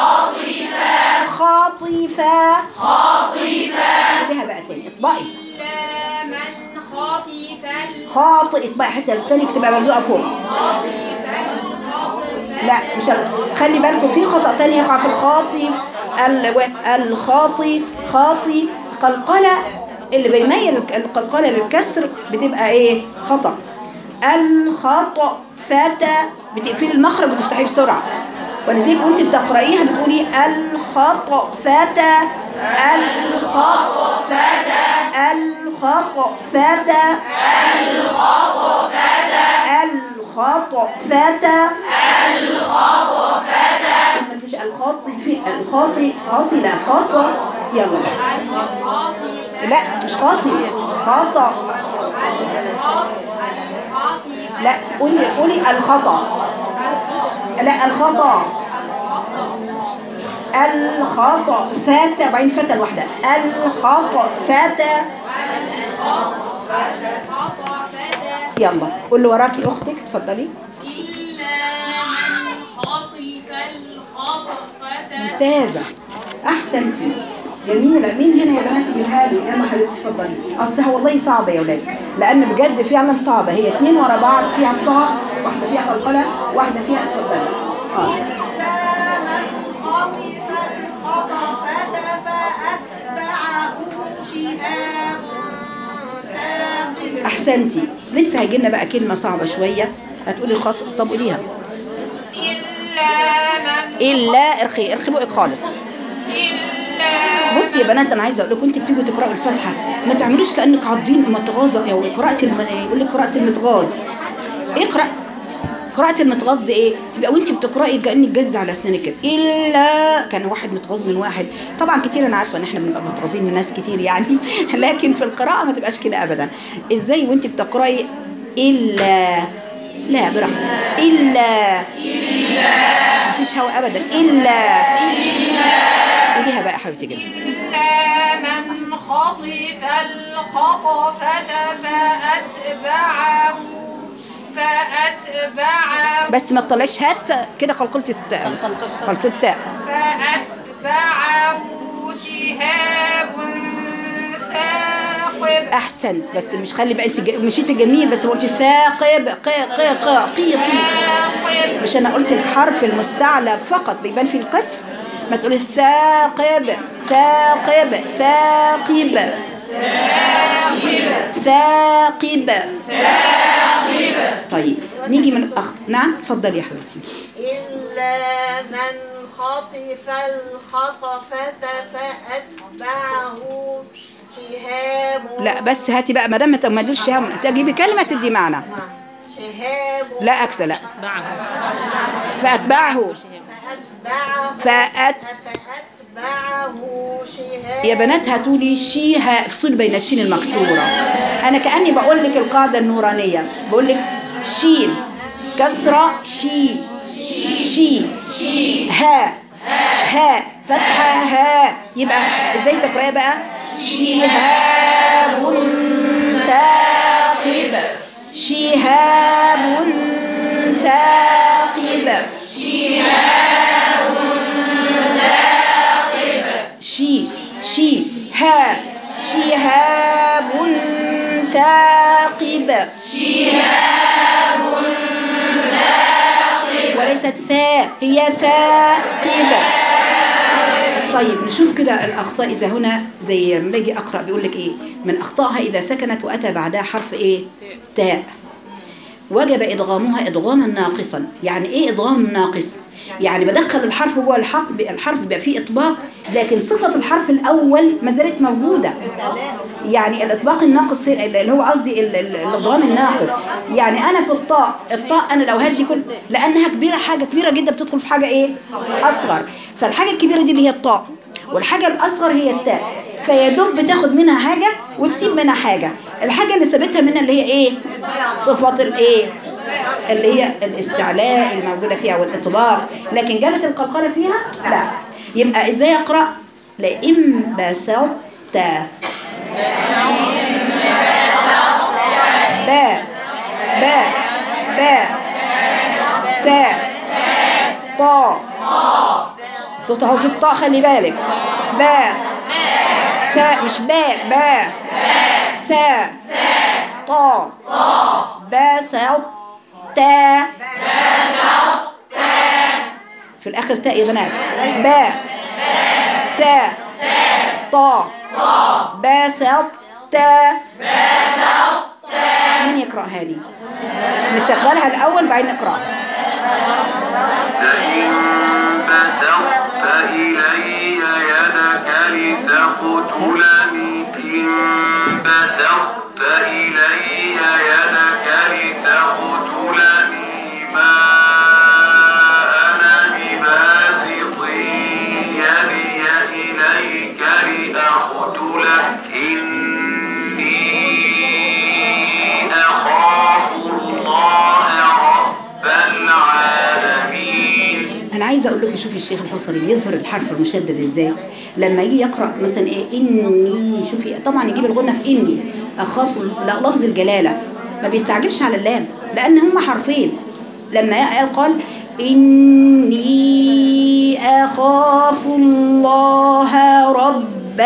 خاطفة خاطفة بها بقى تاني اطبقي إلا من خطف الخطف خاطئ اطبقي حتى لسانك تبقى مرزوقة فوق لا مش ال- خلي بالكم في خطأ تاني يقع في الخاطف ال- الخاطي خاطي قلقلة اللي بيميل القلقلة للكسر بتبقى ايه خطأ الخطأ فتى بتقفلي المخرج وتفتحيه بسرعة ولذلك وانت بتقرأيها بتقولي الخطأ فتى الخطأ فتى الخطأ فتى الخطأ فتى الخطأ فتى مش الخاطي في الخاطي خاطي لا خطأ يلا لا مش خاطي خطأ لا قولي قولي الخطأ لا الخطأ الخطأ فات بعدين فتى الواحدة الخطأ فات يلا قول له وراكي اختك اتفضلي إلا من خطف الخطفة ممتازة أحسنتي جميلة مين هنا يا بناتي جيبها لي يلا حبيبتي اتفضلي أصلها والله صعبة يا ولاد لأن بجد فعلا صعبة هي اتنين ورا بعض فيها الطاء واحدة فيها قلقلة واحدة فيها اتفضلي اه خطف الخطفة فأتبعه شهاب ثاقب أحسنتي لسه هيجي لنا بقى كلمة صعبة شوية هتقولي الخط طب قوليها إلا من إلا ارخي ارخي بقك خالص إلا بصي يا بنات انا عايزه اقول لكم انت بتيجوا تقراوا الفاتحه ما تعملوش كانك عاضين متغاظه او قراءه الم... يقول لك قراءه المتغاظ اقرا قراءة المتغاظ دي ايه؟ تبقى وانت بتقراي كانك جز على اسنانك كده الا كان واحد متغاظ من واحد طبعا كتير انا عارفه ان احنا بنبقى متغاظين من ناس كتير يعني لكن في القراءه ما تبقاش كده ابدا ازاي وانت بتقراي الا لا براحتك الا الا مفيش هوا ابدا الا قوليها بقى يا حبيبتي كده إلا من خطف الخطفة فأتبعه فأتبعه بس ما تطلعش هات كده قلقلت التاء قلقلت التاء فأتبعه شهاب ثاقب احسنت بس مش خلي بقى انت ج- مشيتي جميل بس ما قلتي ثاقب قي قي قي قي قي ثاقب مش انا قلت الحرف المستعلى فقط بيبان في الكسر ما تقولي ثاقب ثاقب ثاقب ثاقب طيب نيجي من الاخ نعم اتفضلي يا حبيبتي إلا من خطف الخطفة فأتبعه شهاب لا بس هاتي بقى ما دام ما تمديش شهام تجيبي كلمه تدي معنى شهاب لا اكس لا فاتبعه فأتبعه فأت فأتبعه فأتبعه شهاب يا بنات هاتولي شي ها افصل بين الشين المكسورة أنا كأني بقول لك القاعدة النورانية بقول لك شين كسرة شي شي ها ها فتحة ها يبقى ازاي تقرأي بقى شهاب ثاقب شهاب ثاقب شي شي ها شهاب ثاقب شهاب ثاقب وليست ثاء هي ثاقب طيب نشوف كده الأخطاء إذا هنا زي لما باجي أقرأ بيقول لك إيه من أخطائها إذا سكنت وأتى بعدها حرف إيه تاء وجب إدغامها إدغاما ناقصا يعني إيه إدغام ناقص يعني بدخل الحرف جوه الحرف الحرف بيبقى فيه إطباق لكن صفة الحرف الأول ما زالت موجودة يعني الإطباق الناقص اللي هو قصدي ال- ال- الإدغام الناقص يعني أنا في الطاء الطاء أنا لو هزي كل لأنها كبيرة حاجة كبيرة جدا بتدخل في حاجة إيه أصغر فالحاجة الكبيرة دي اللي هي الطاء والحاجة الأصغر هي التاء فيا دوب بتاخد منها حاجة وتسيب منها حاجة الحاجة اللي سابتها منها اللي هي إيه صفة الإيه اللي هي الاستعلاء الموجودة فيها والإطباق لكن جابت القلقلة فيها لا يبقى إزاي أقرأ لئن بسطت باء باء باء ساء طاء صوت اهو في الطاء خلي بالك باء ساء مش باء باء ساء طاء باء ساء تاء في الاخر تاء يا بنات باء ساء طاء باء ساء تاء مين يقرأها لي نشغلها الأول بعدين نقرأها لئن بسطت إلي يدك لتقتلني إن بسطت إلي يدك لتقتلني ما أنا بباسط يدي إليك لأقتلك إني أخاف الله رب العالمين أنا عايزة أقول لكم شوفي الشيخ الحصري يظهر الحرف المشدد إزاي لما يجي يقرأ مثلا إيه إني شوفي طبعا يجيب الغنة في إني أخاف لا لفظ الجلالة ما بيستعجلش على اللام لأن هما حرفين لما قال قال إني أخاف الله رب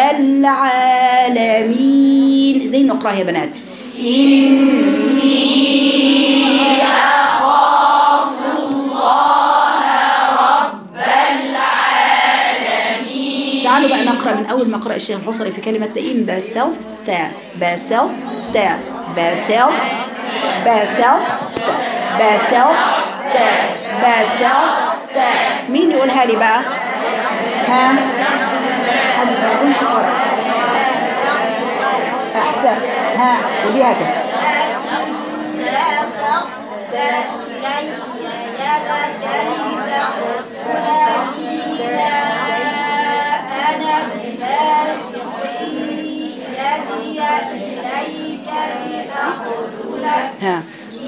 العالمين زي نقرأ يا بنات إني تعالوا بقى نقرأ من أول ما قرأ الشيخ الحصري في كلمة إن باسل تا باسل تا باسل باسل تا باسل تا باسل تا مين يقولها لي بقى؟ ها؟ حد ما يقولش قرأ أحسن ها وديها كده ها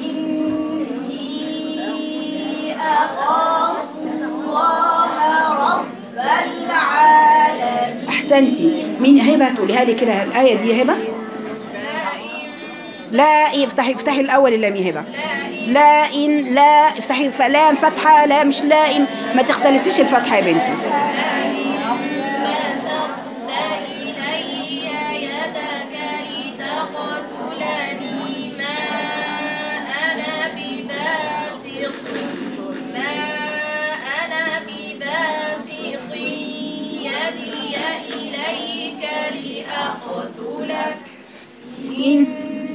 احسنتي مين هبه تقوليها لي كده الايه دي يا هبه لا إيه افتحي افتحي الاول اللام يا هبه لا ان لا افتحي فلام فتحه لا مش لا ان ما تختلسيش الفتحه يا بنتي إن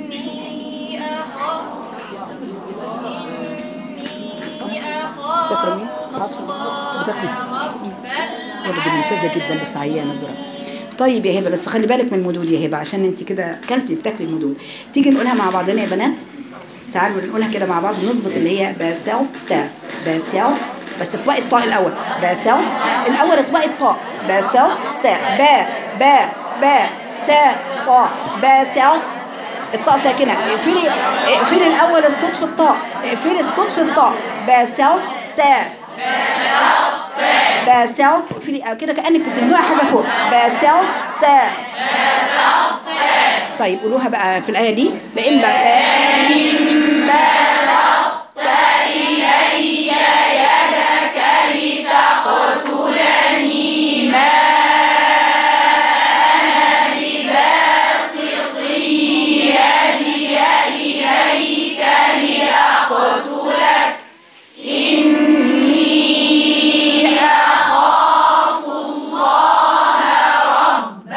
تقرأ مين؟ تقرأ والله دي ممتازة جدا بس عيانة زرع طيب يا هبة بس خلي بالك من المدود يا هبة عشان انت كده كلتي بتاكلي المدود تيجي نقولها مع بعضنا يا بنات تعالوا نقولها كده مع بعض نظبط اللي هي باساو تا باساو بس اطبقي الطاء الأول باساو الأول اطبقي الطاء بسط با با با سا طا بسط الطاء ساكنة اقفلي اقفلي الأول الصوت في الطاء اقفلي الصوت في الطاء بسط بسط اقفلي كده كأنك بتزنقي حاجة فوق بسط طيب قولوها بقى في الآية دي لئن بقى لئن بسطت إلي يدك لتقتلني ما أنا بباسط يدي إليك لأقتلك إني أخاف الله رب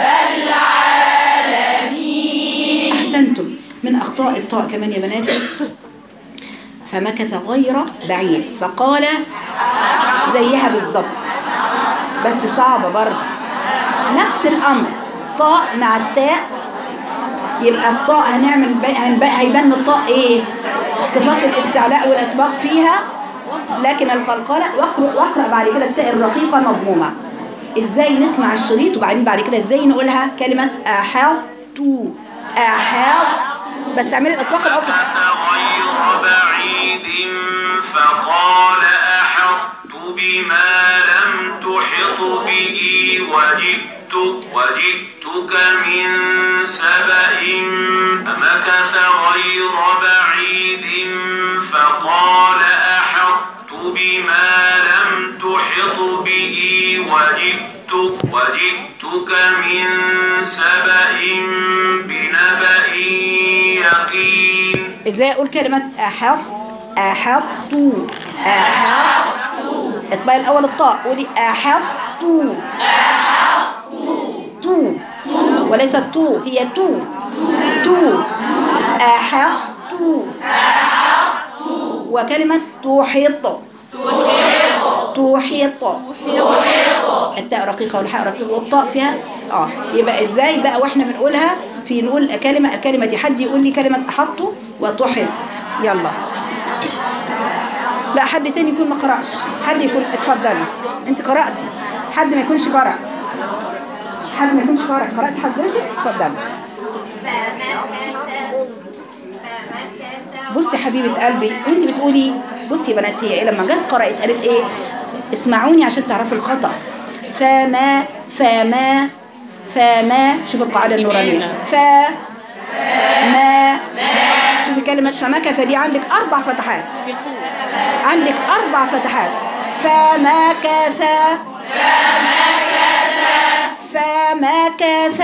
العالمين أحسنتم من أخطاء الطاء كمان يا بناتي فمكث غير بعيد فقال زيها بالظبط بس صعبة برضه نفس الأمر طاء مع التاء يبقى الطاء هنعمل بي- هنب- هيبان الطاء ايه صفات الاستعلاء والاطباق فيها لكن القلقلة واقرأ واقرأ بعد كده التاء الرقيقة مضمومة ازاي نسمع الشريط وبعدين بعد كده ازاي نقولها كلمة احاط احاط بس اعملي الاطباق الاول مكث غير بعيد فقال أحطت بما لم تحط به وجئت وجئتك من سبأ مكث غير بعيد فقال أحطت بما لم تحط به وجئت وجئتك من سبأ بنبأ يقين ازاي اقول كلمة احط احط احط اطبقي الاول الطاء قولي احط تو وليست تو هي تو تو احط وكلمة تحيط تحيط التاء رقيقة والحاء رقيقة والطاء فيها اه يبقى ازاي بقى واحنا بنقولها في نقول كلمة الكلمة دي حد يقول لي كلمة أحط وتحط يلا لا حد تاني يكون ما قرأش حد يكون اتفضلي انت قرأتي حد ما يكونش قرأ حد ما يكونش قرأ قرأت حضرتك اتفضلي بصي يا حبيبة قلبي وانت بتقولي بصي يا بنات هي ايه لما جت قرأت قالت ايه اسمعوني عشان تعرفوا الخطأ فما فما فما شوف القاعدة النورانية ف ما شوفي كلمة فمكث دي عندك أربع فتحات عندك أربع فتحات فمكث فمكث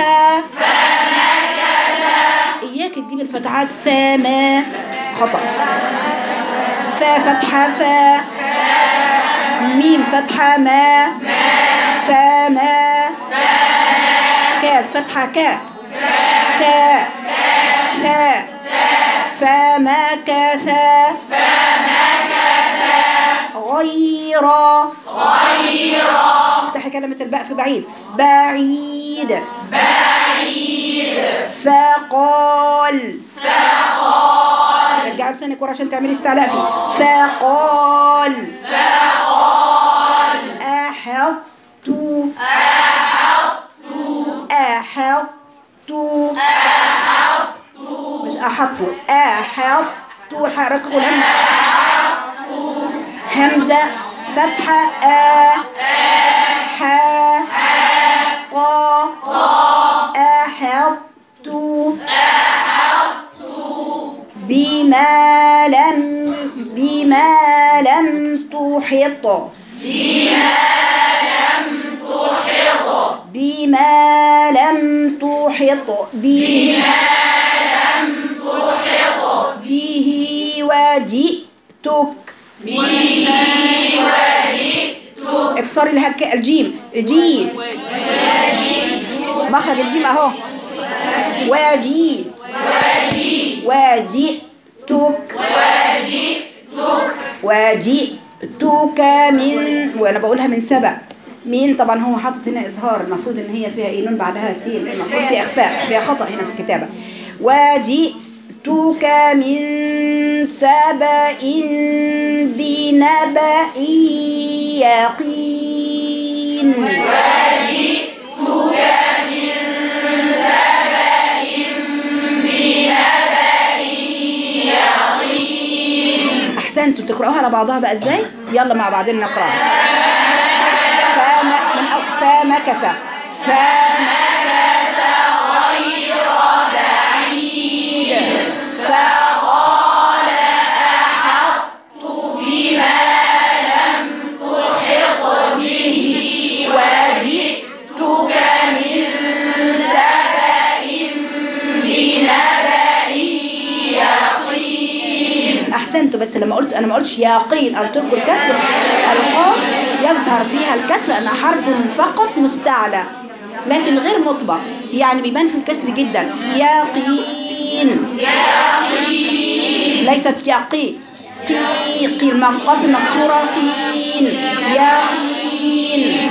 إياك تجيب الفتحات فما خطأ فا فتحة فا ميم فتحة ما فما كاف فتحة كا كا ثا فما كثا غير غير افتحي كلمة الباء في بعيد بعيد بعيد فقال فقال رجعي لسانك ورا عشان تعملي استعلاء فيه فقال فقال أحط أحط مش أحطوا أحطوا حركوا الهم همزة فتحة أ ح قا أحط بما لم بما لم تحط بما لم تحط به به وجئتك به وجئتك اكسري الهك الجيم جيم مخرج الجيم اهو وجي وجئتك وجئتك من وانا بقولها من سبع مين طبعا هو حاطط هنا اظهار المفروض ان هي فيها ايه نون بعدها سين المفروض فيها اخفاء فيها خطا هنا في الكتابه وجئتك من سبأ بنبأ يقين وجئتك احسنتوا تقراوها على بعضها بقى ازاي يلا مع بعضنا نقراها فم من أو فمكث فمكث غير بعيد فقال أحطت بما لم تحط به وجئتك من سبأ بنبأ يقين أحسنتوا بس لما قلت أنا ما قلتش يقين قلت لكم الكسر القاف يظهر فيها الكسر لأنها حرف فقط مستعلى لكن غير مطبق يعني بيبان في الكسر جدا يقين يقين ليست يقي قي قي القاف المكسورة قين يقين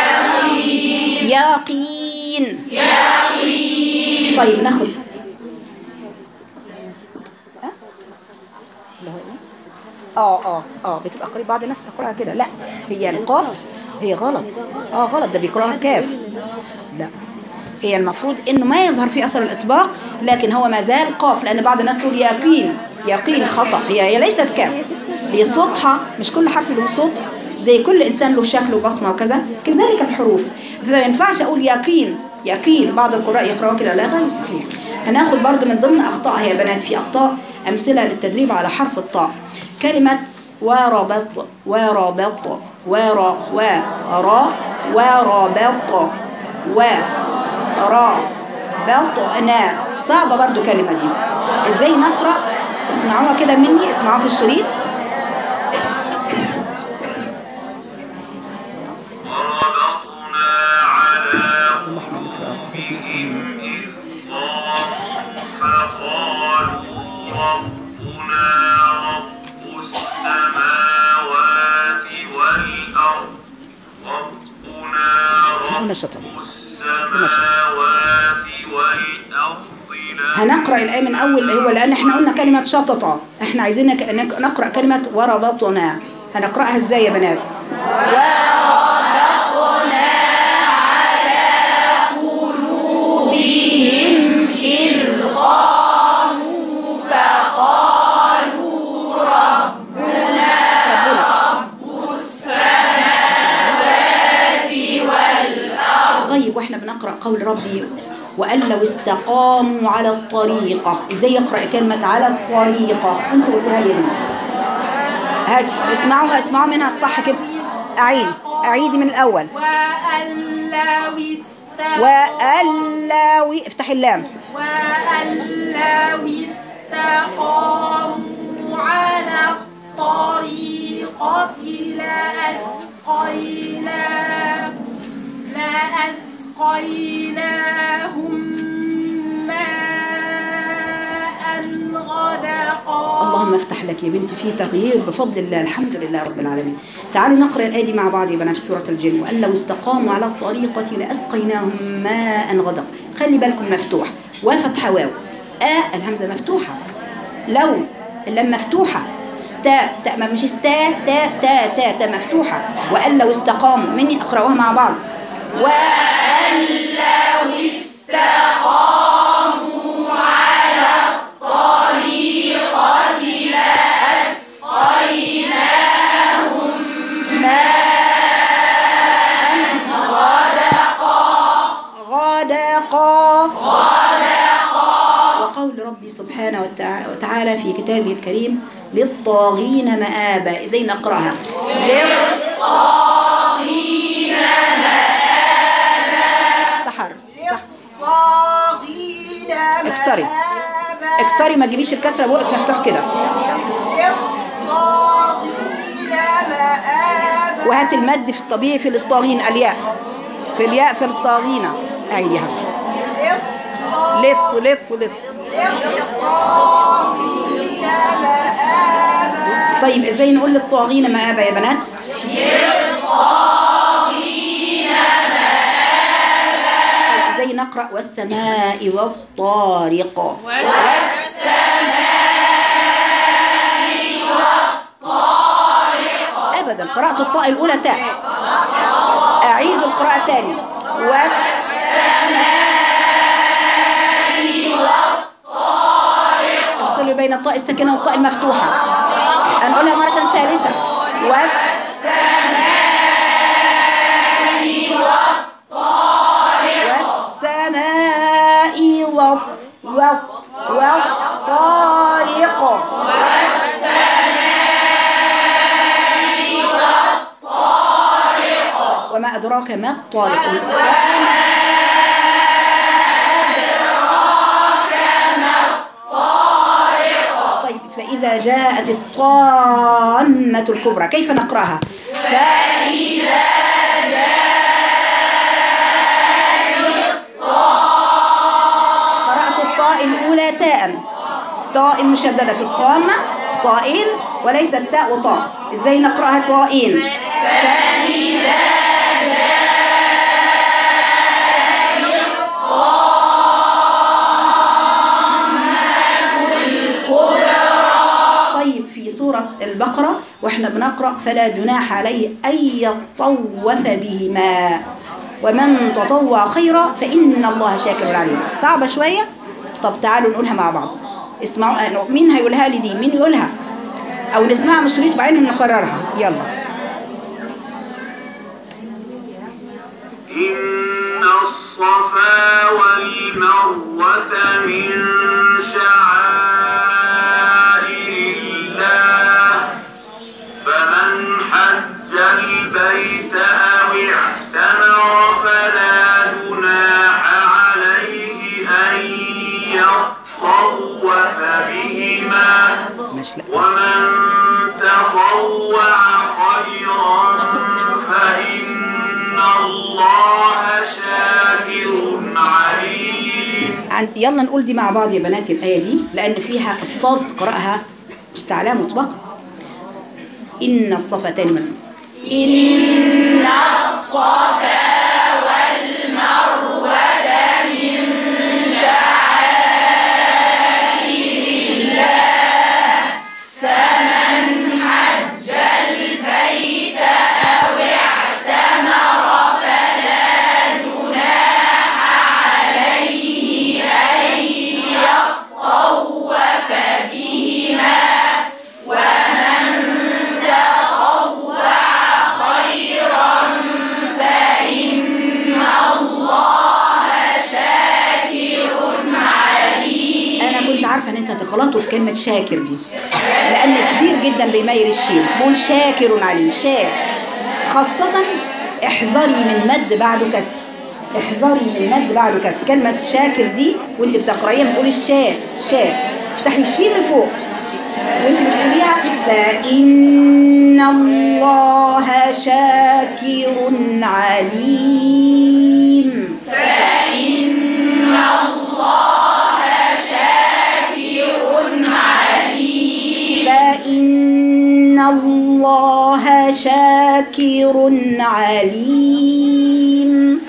يقين يقين طيب ناخد اه اه اه بتبقى قريب بعض الناس بتقراها كده لا هي القاف هي غلط اه غلط ده بيقراها كاف لا هي المفروض انه ما يظهر في اثر الاطباق لكن هو ما زال قاف لان بعض الناس تقول يقين يقين خطا هي هي ليست كاف هي صوتها مش كل حرف له صوت زي كل انسان له شكل وبصمه وكذا كذلك الحروف فما ينفعش اقول يقين يقين بعض القراء يقراوا كده لا غير صحيح هناخد برضو من ضمن اخطائها يا بنات في اخطاء امثله للتدريب على حرف الطاء كلمه وربط وربط ورا ورا وربط ورا بطنا صعبة برضو كلمة دي ازاي نقرأ اسمعوها كده مني اسمعوها في الشريط وربطنا على قلوبهم إذ قاموا فقالوا ربنا رب السماوات والأرض ربنا هنا رب شطر السماوات والأرض لا هنقرأ الآية من أول هو لأن احنا قلنا كلمة شططة احنا عايزين نك- نك- نقرأ كلمة وربطنا هنقرأها ازاي يا بنات وربطنا على قلوبهم إذ قاموا فقالوا ربنا طيب واحنا بنقرأ قول ربي وأن لو استقاموا على الطريقة ازاي يقرأ كلمة على الطريقة انت قلتها لي انت هاتي اسمعوها اسمعوا منها الصح كده أعيد أعيدي من الأول وأن لو است- وأن لو افتحي اللام وأن لو استقاموا على الطريقة لأسقيناهم لأسقيناهم ماء غدقا اللهم افتح لك يا بنتي في تغيير بفضل الله الحمد لله رب العالمين تعالوا نقرأ الآية دي مع بعض يا بنات في سورة الجن وأن لو استقاموا على الطريقة لأسقيناهم ماء غدق خلي بالكم مفتوح وفتحة واو آ الهمزة مفتوحة لو اللام مفتوحة ستا تا ما مش ستا تا تا تا تا مفتوحة وأن لو استقاموا مني اقرأوها مع بعض وأن لو استقاموا على الطريقة لأسقيناهم ماء غدقا غدقا وقول ربي سبحانه وتع- وتعالى في كتابه الكريم للطاغين مآبا إذا نقرأها للطاغين مآبا سحر صح طاغين اكسري مآبا اكسري ما تجيبيش الكسرة بقك مفتوح كده للطاغين مآبا وهات المد في الطبيعي في للطاغين الياء في الياء في الطاغين أعيديها لط لط لط للطاغين مآبا طيب ازاي نقول للطاغين مآبا يا بنات طيب ازاي نقرأ والسماء والطارق والسماء والطارق ابدا قراءة الطاء الاولى تاء اعيد القراءة تاني والسماء والطارق افصلوا بين الطاء الساكنة والطاء المفتوحة هنقولها مرة ثالثة والسماء والسماء وال وال والطارق وما أدراك ما الطارق وما طيب فإذا جاءت الطامة الكبرى كيف نقرأها فإذا قرأت الطاء الأولى تاء طاء مشددة في الطامة طائين وليس التاء وطاء ازاي نقرأها طائين فإذا طيب في سورة البقرة واحنا بنقرأ فلا جناح عليه أن يطوف بهما ومن تطوع خيرا فإن الله شاكر عليم صعبة شوية طب تعالوا نقولها مع بعض اسمعوا آه، مين هيقولها لي دي مين يقولها أو نسمعها من الشريط وبعدين نكررها يلا إن الصفا والمروة من شعائر الله فمن حج البيت أو اعتمر فلا جناح عليه أن يطوف بهما ماشي لا ومن تطوع خيرا فإن الله شاكر عليم عن- يلا نقول دي مع بعض يا بنات الآية دي لأن فيها الصاد قرأها مستعلاء مطبقة إن الصفا تاني من إن الصفا أنا كنت عارفة إن أنت هتغلطوا في كلمة شاكر دي لأن كتير جدا بيميل الشين بقول شاكر عليم شاك خاصة احذري من مد بعده كسر احذري من مد بعده كسر كلمة شاكر دي وانت بتقرأيها بتقولي الشاء شاء افتحي الشين لفوق وانت بتقوليها فإن الله شاكر عليم فإن الله شاكر عليم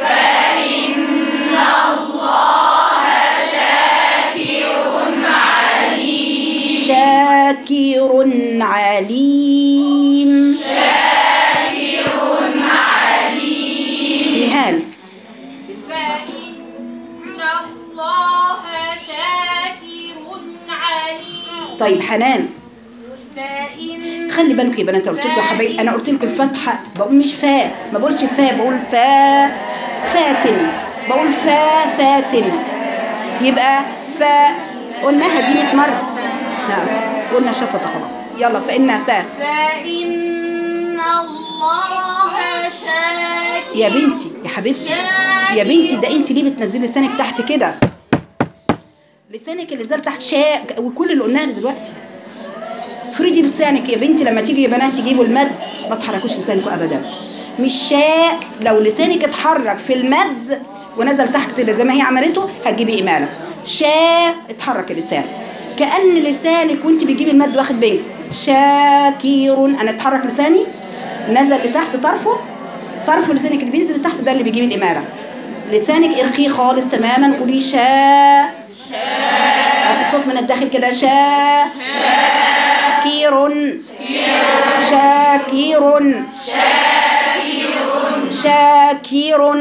شاكر عليم نهال فإن الله شاكر عليم طيب حنان فإن خلي بالك يا بنات قلت لكم يا حبايبي انا قلت لكم الفتحه بقول مش فا ما بقولش فا بقول فا فاتن بقول فا فاتن يبقى فا قلناها دي 100 مره ها قلنا شططه خلاص يلا فانها فا فإن الله شاكر يا بنتي يا حبيبتي يا بنتي ده انت ليه بتنزلي لسانك تحت كده لسانك اللي زال تحت شاء وكل اللي قلناه دلوقتي افردي لسانك يا بنتي لما تيجي يا بنات تجيبوا المد ما تحركوش لسانكم ابدا مش شاء لو لسانك اتحرك في المد ونزل تحت كده زي ما هي عملته هتجيبي اماله شاء اتحرك اللسان كأن لسانك وانت بتجيبي المد واخد بينك شاكير انا اتحرك لساني نزل لتحت طرفه طرف لسانك اللي بينزل لتحت ده اللي بيجيب الاماله لسانك ارخيه خالص تماما قولي شاء هات الصوت من الداخل كده شاء شاكر شاكر شاكر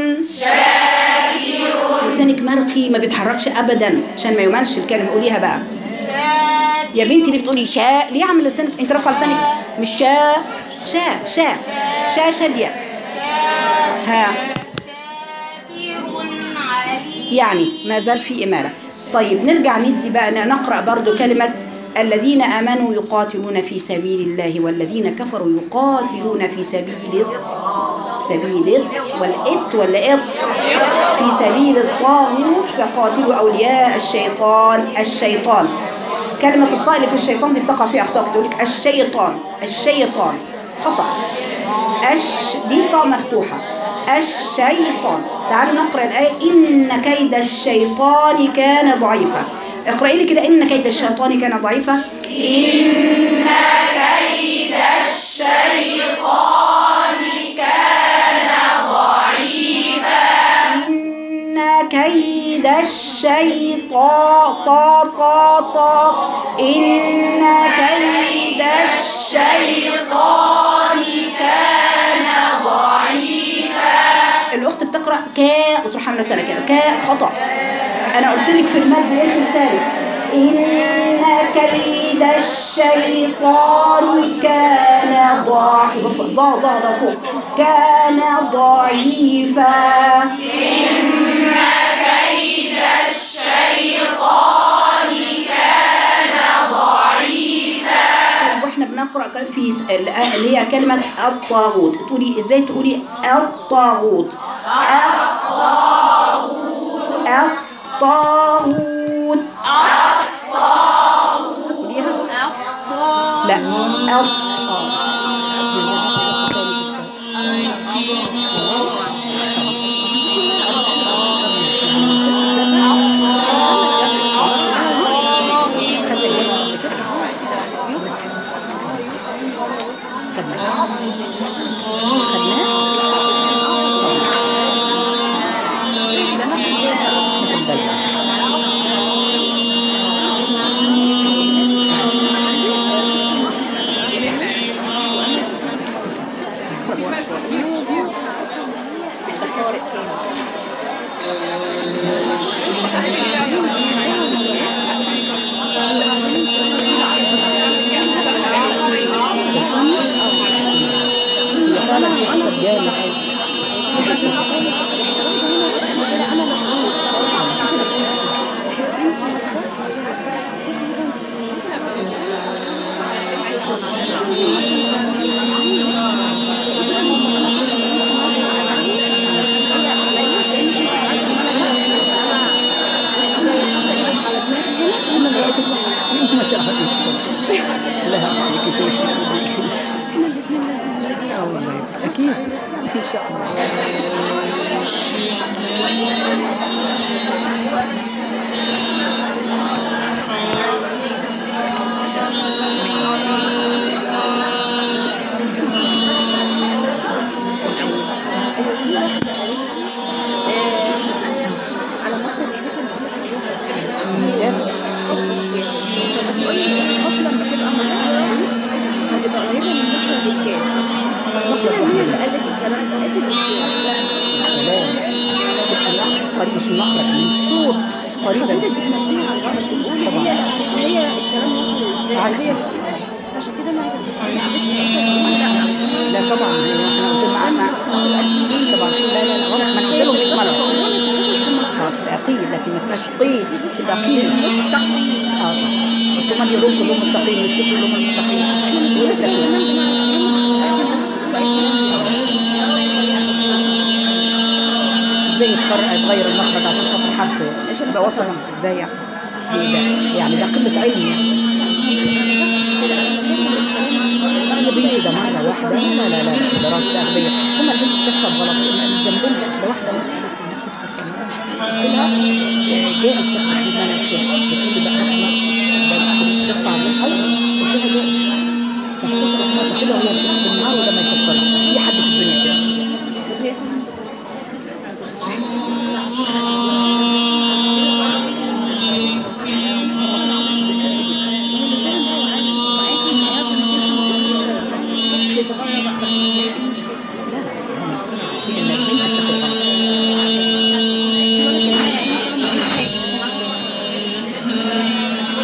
لسانك مرخي ما بيتحركش ابدا عشان ما يملش الكلمه قوليها بقى شاكر يا بنتي ليه بتقولي شاء ليه عامله لسانك انت رافعه لسانك مش شاء شاء شاء شاء شاديه ها شاكر عليم يعني ما زال في إمالة طيب نرجع ندي بقى نقرأ برضو كلمة الذين آمنوا يقاتلون في سبيل الله والذين كفروا يقاتلون في سبيل سبيل والإت ولا إط في سبيل الطاغوت فقاتلوا أولياء الشيطان الشيطان كلمة الطاء اللي في الشيطان دي بتقع فيها أخطاء تقول لك الشيطان الشيطان خطأ أش دي طاء مفتوحة الشيطان تعالوا نقرأ الآية إن كيد الشيطان كان ضعيفا اقرأي لي كده إن كيد الشيطان كان ضعيفا إن كيد الشيطان كان ضعيفا إن كيد الشيطان طا طا طا إن كيد الشيطان كان الاخت بتقرا كا وتروح عامله سنه كده كا خطا انا قلت لك في المد ايه لسانك ان كيد الشيطان كان ضعيفا ضع ضع ضع فوق كان ضعيفا واحنا بنقرا كان في س- اللي هي كلمه الطاغوت تقولي ازاي تقولي الطاغوت الطاغوت الطاغوت قوليها. لا ما شاء الله لا عليك كل شيء اه والله اكيد ان شاء الله قريب مش المخرج من الصوت قريبا طبعا هي الكلام وصل ازاي عكس عشان كده انا لا طبعا احنا قلت معانا طبعا لا لا لا غلط ما نقول لهم 100 مره اه تبقى قيل لكن ما تبقاش قيل تبقى قيل اه صح بس هم بيقولوا كلهم متقين مش كلهم المتقين يقولوا كده ازاي يتفرق يتغير المخرج عشان خاطر حرف يبقى وصل ازاي يعني إيه ده؟ يعني ده قله علم يعني يا بنتي ده مرة واحدة لا لا لا ده رافض أغبية هما البنت بتفهم غلط الذنبين ده واحدة قلت لها جائز تفتح دي أنا بتقول لي بقى احنا ترفع الحي قلت لها جائز فافتكر اسمها كده وهي بتخدم معاه وده ما يفكرش في حد في الدنيا كده في إن البنت بتاخد غلط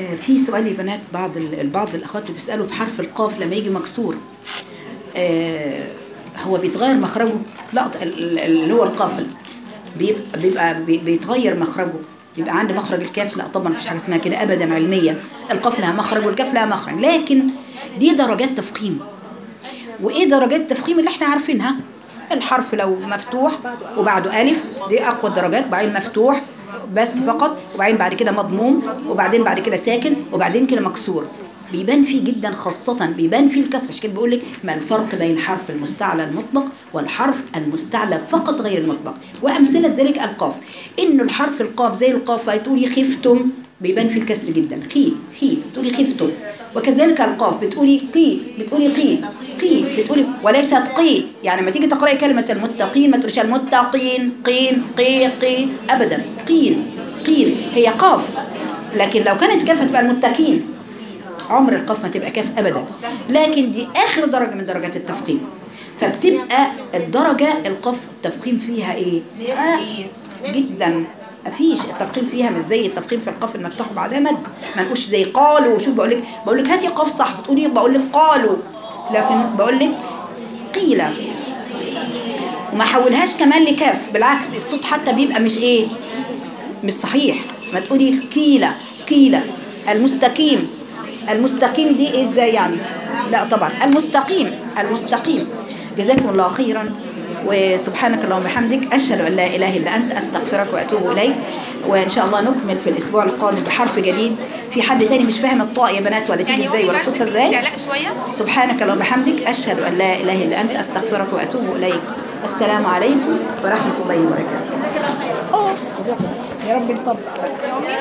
آه، في سؤال يا بنات بعض ال- بعض الاخوات بتسالوا في حرف القاف لما يجي مكسور آه، هو بيتغير مخرجه لا ال- ال- اللي هو القافل بيبقى بيبقى بي- بيتغير مخرجه يبقى عند مخرج الكاف لا طبعا مفيش حاجه اسمها كده ابدا علميا القاف لها مخرج والكاف لها مخرج لكن دي درجات تفخيم وايه درجات التفخيم اللي احنا عارفينها الحرف لو مفتوح وبعده الف دي اقوى الدرجات بعدين مفتوح بس فقط وبعدين بعد كده مضموم وبعدين بعد كده ساكن وبعدين كده مكسور بيبان فيه جدا خاصة بيبان فيه الكسر عشان كده بيقول لك ما الفرق بين حرف المستعلى المطلق والحرف المستعلى فقط غير المطلق وأمثلة ذلك القاف إنه الحرف القاف زي القاف هتقولي خفتم بيبان فيه الكسر جدا خي خي بتقولي خفتم وكذلك القاف بتقولي قي بتقولي قي قي بتقولي وليست قي يعني لما تيجي تقراي كلمة المتقين ما تقوليش المتقين قين قي قي أبدا قين قين هي قاف لكن لو كانت كاف هتبقى المتقين عمر القاف ما تبقى كاف ابدا لكن دي اخر درجه من درجات التفخيم فبتبقى الدرجه القاف التفخيم فيها ايه آه جدا مفيش التفخيم فيها مش زي التفخيم في القاف المفتوح وبعدها مد ما نقولش زي قالوا شوف بقول لك بقول لك هاتي قاف صح بتقولي بقول لك قالوا لكن بقول لك قيل وما حولهاش كمان لكاف بالعكس الصوت حتى بيبقى مش ايه مش صحيح ما تقولي كيلة كيلة المستقيم المستقيم دي ايه ازاي يعني لا طبعا المستقيم المستقيم جزاكم الله خيرا وسبحانك اللهم وبحمدك اشهد ان لا اله الا انت استغفرك واتوب اليك وان شاء الله نكمل في الاسبوع القادم بحرف جديد في حد تاني مش فاهم الطاء يا بنات ولا تيجي ازاي ولا صوتها ازاي تعلق شويه سبحانك اللهم وبحمدك أشهد أن لا إله إلا أنت أستغفرك وأتوب إليك السلام عليكم ورحمة الله وبركاته يا رب الطبع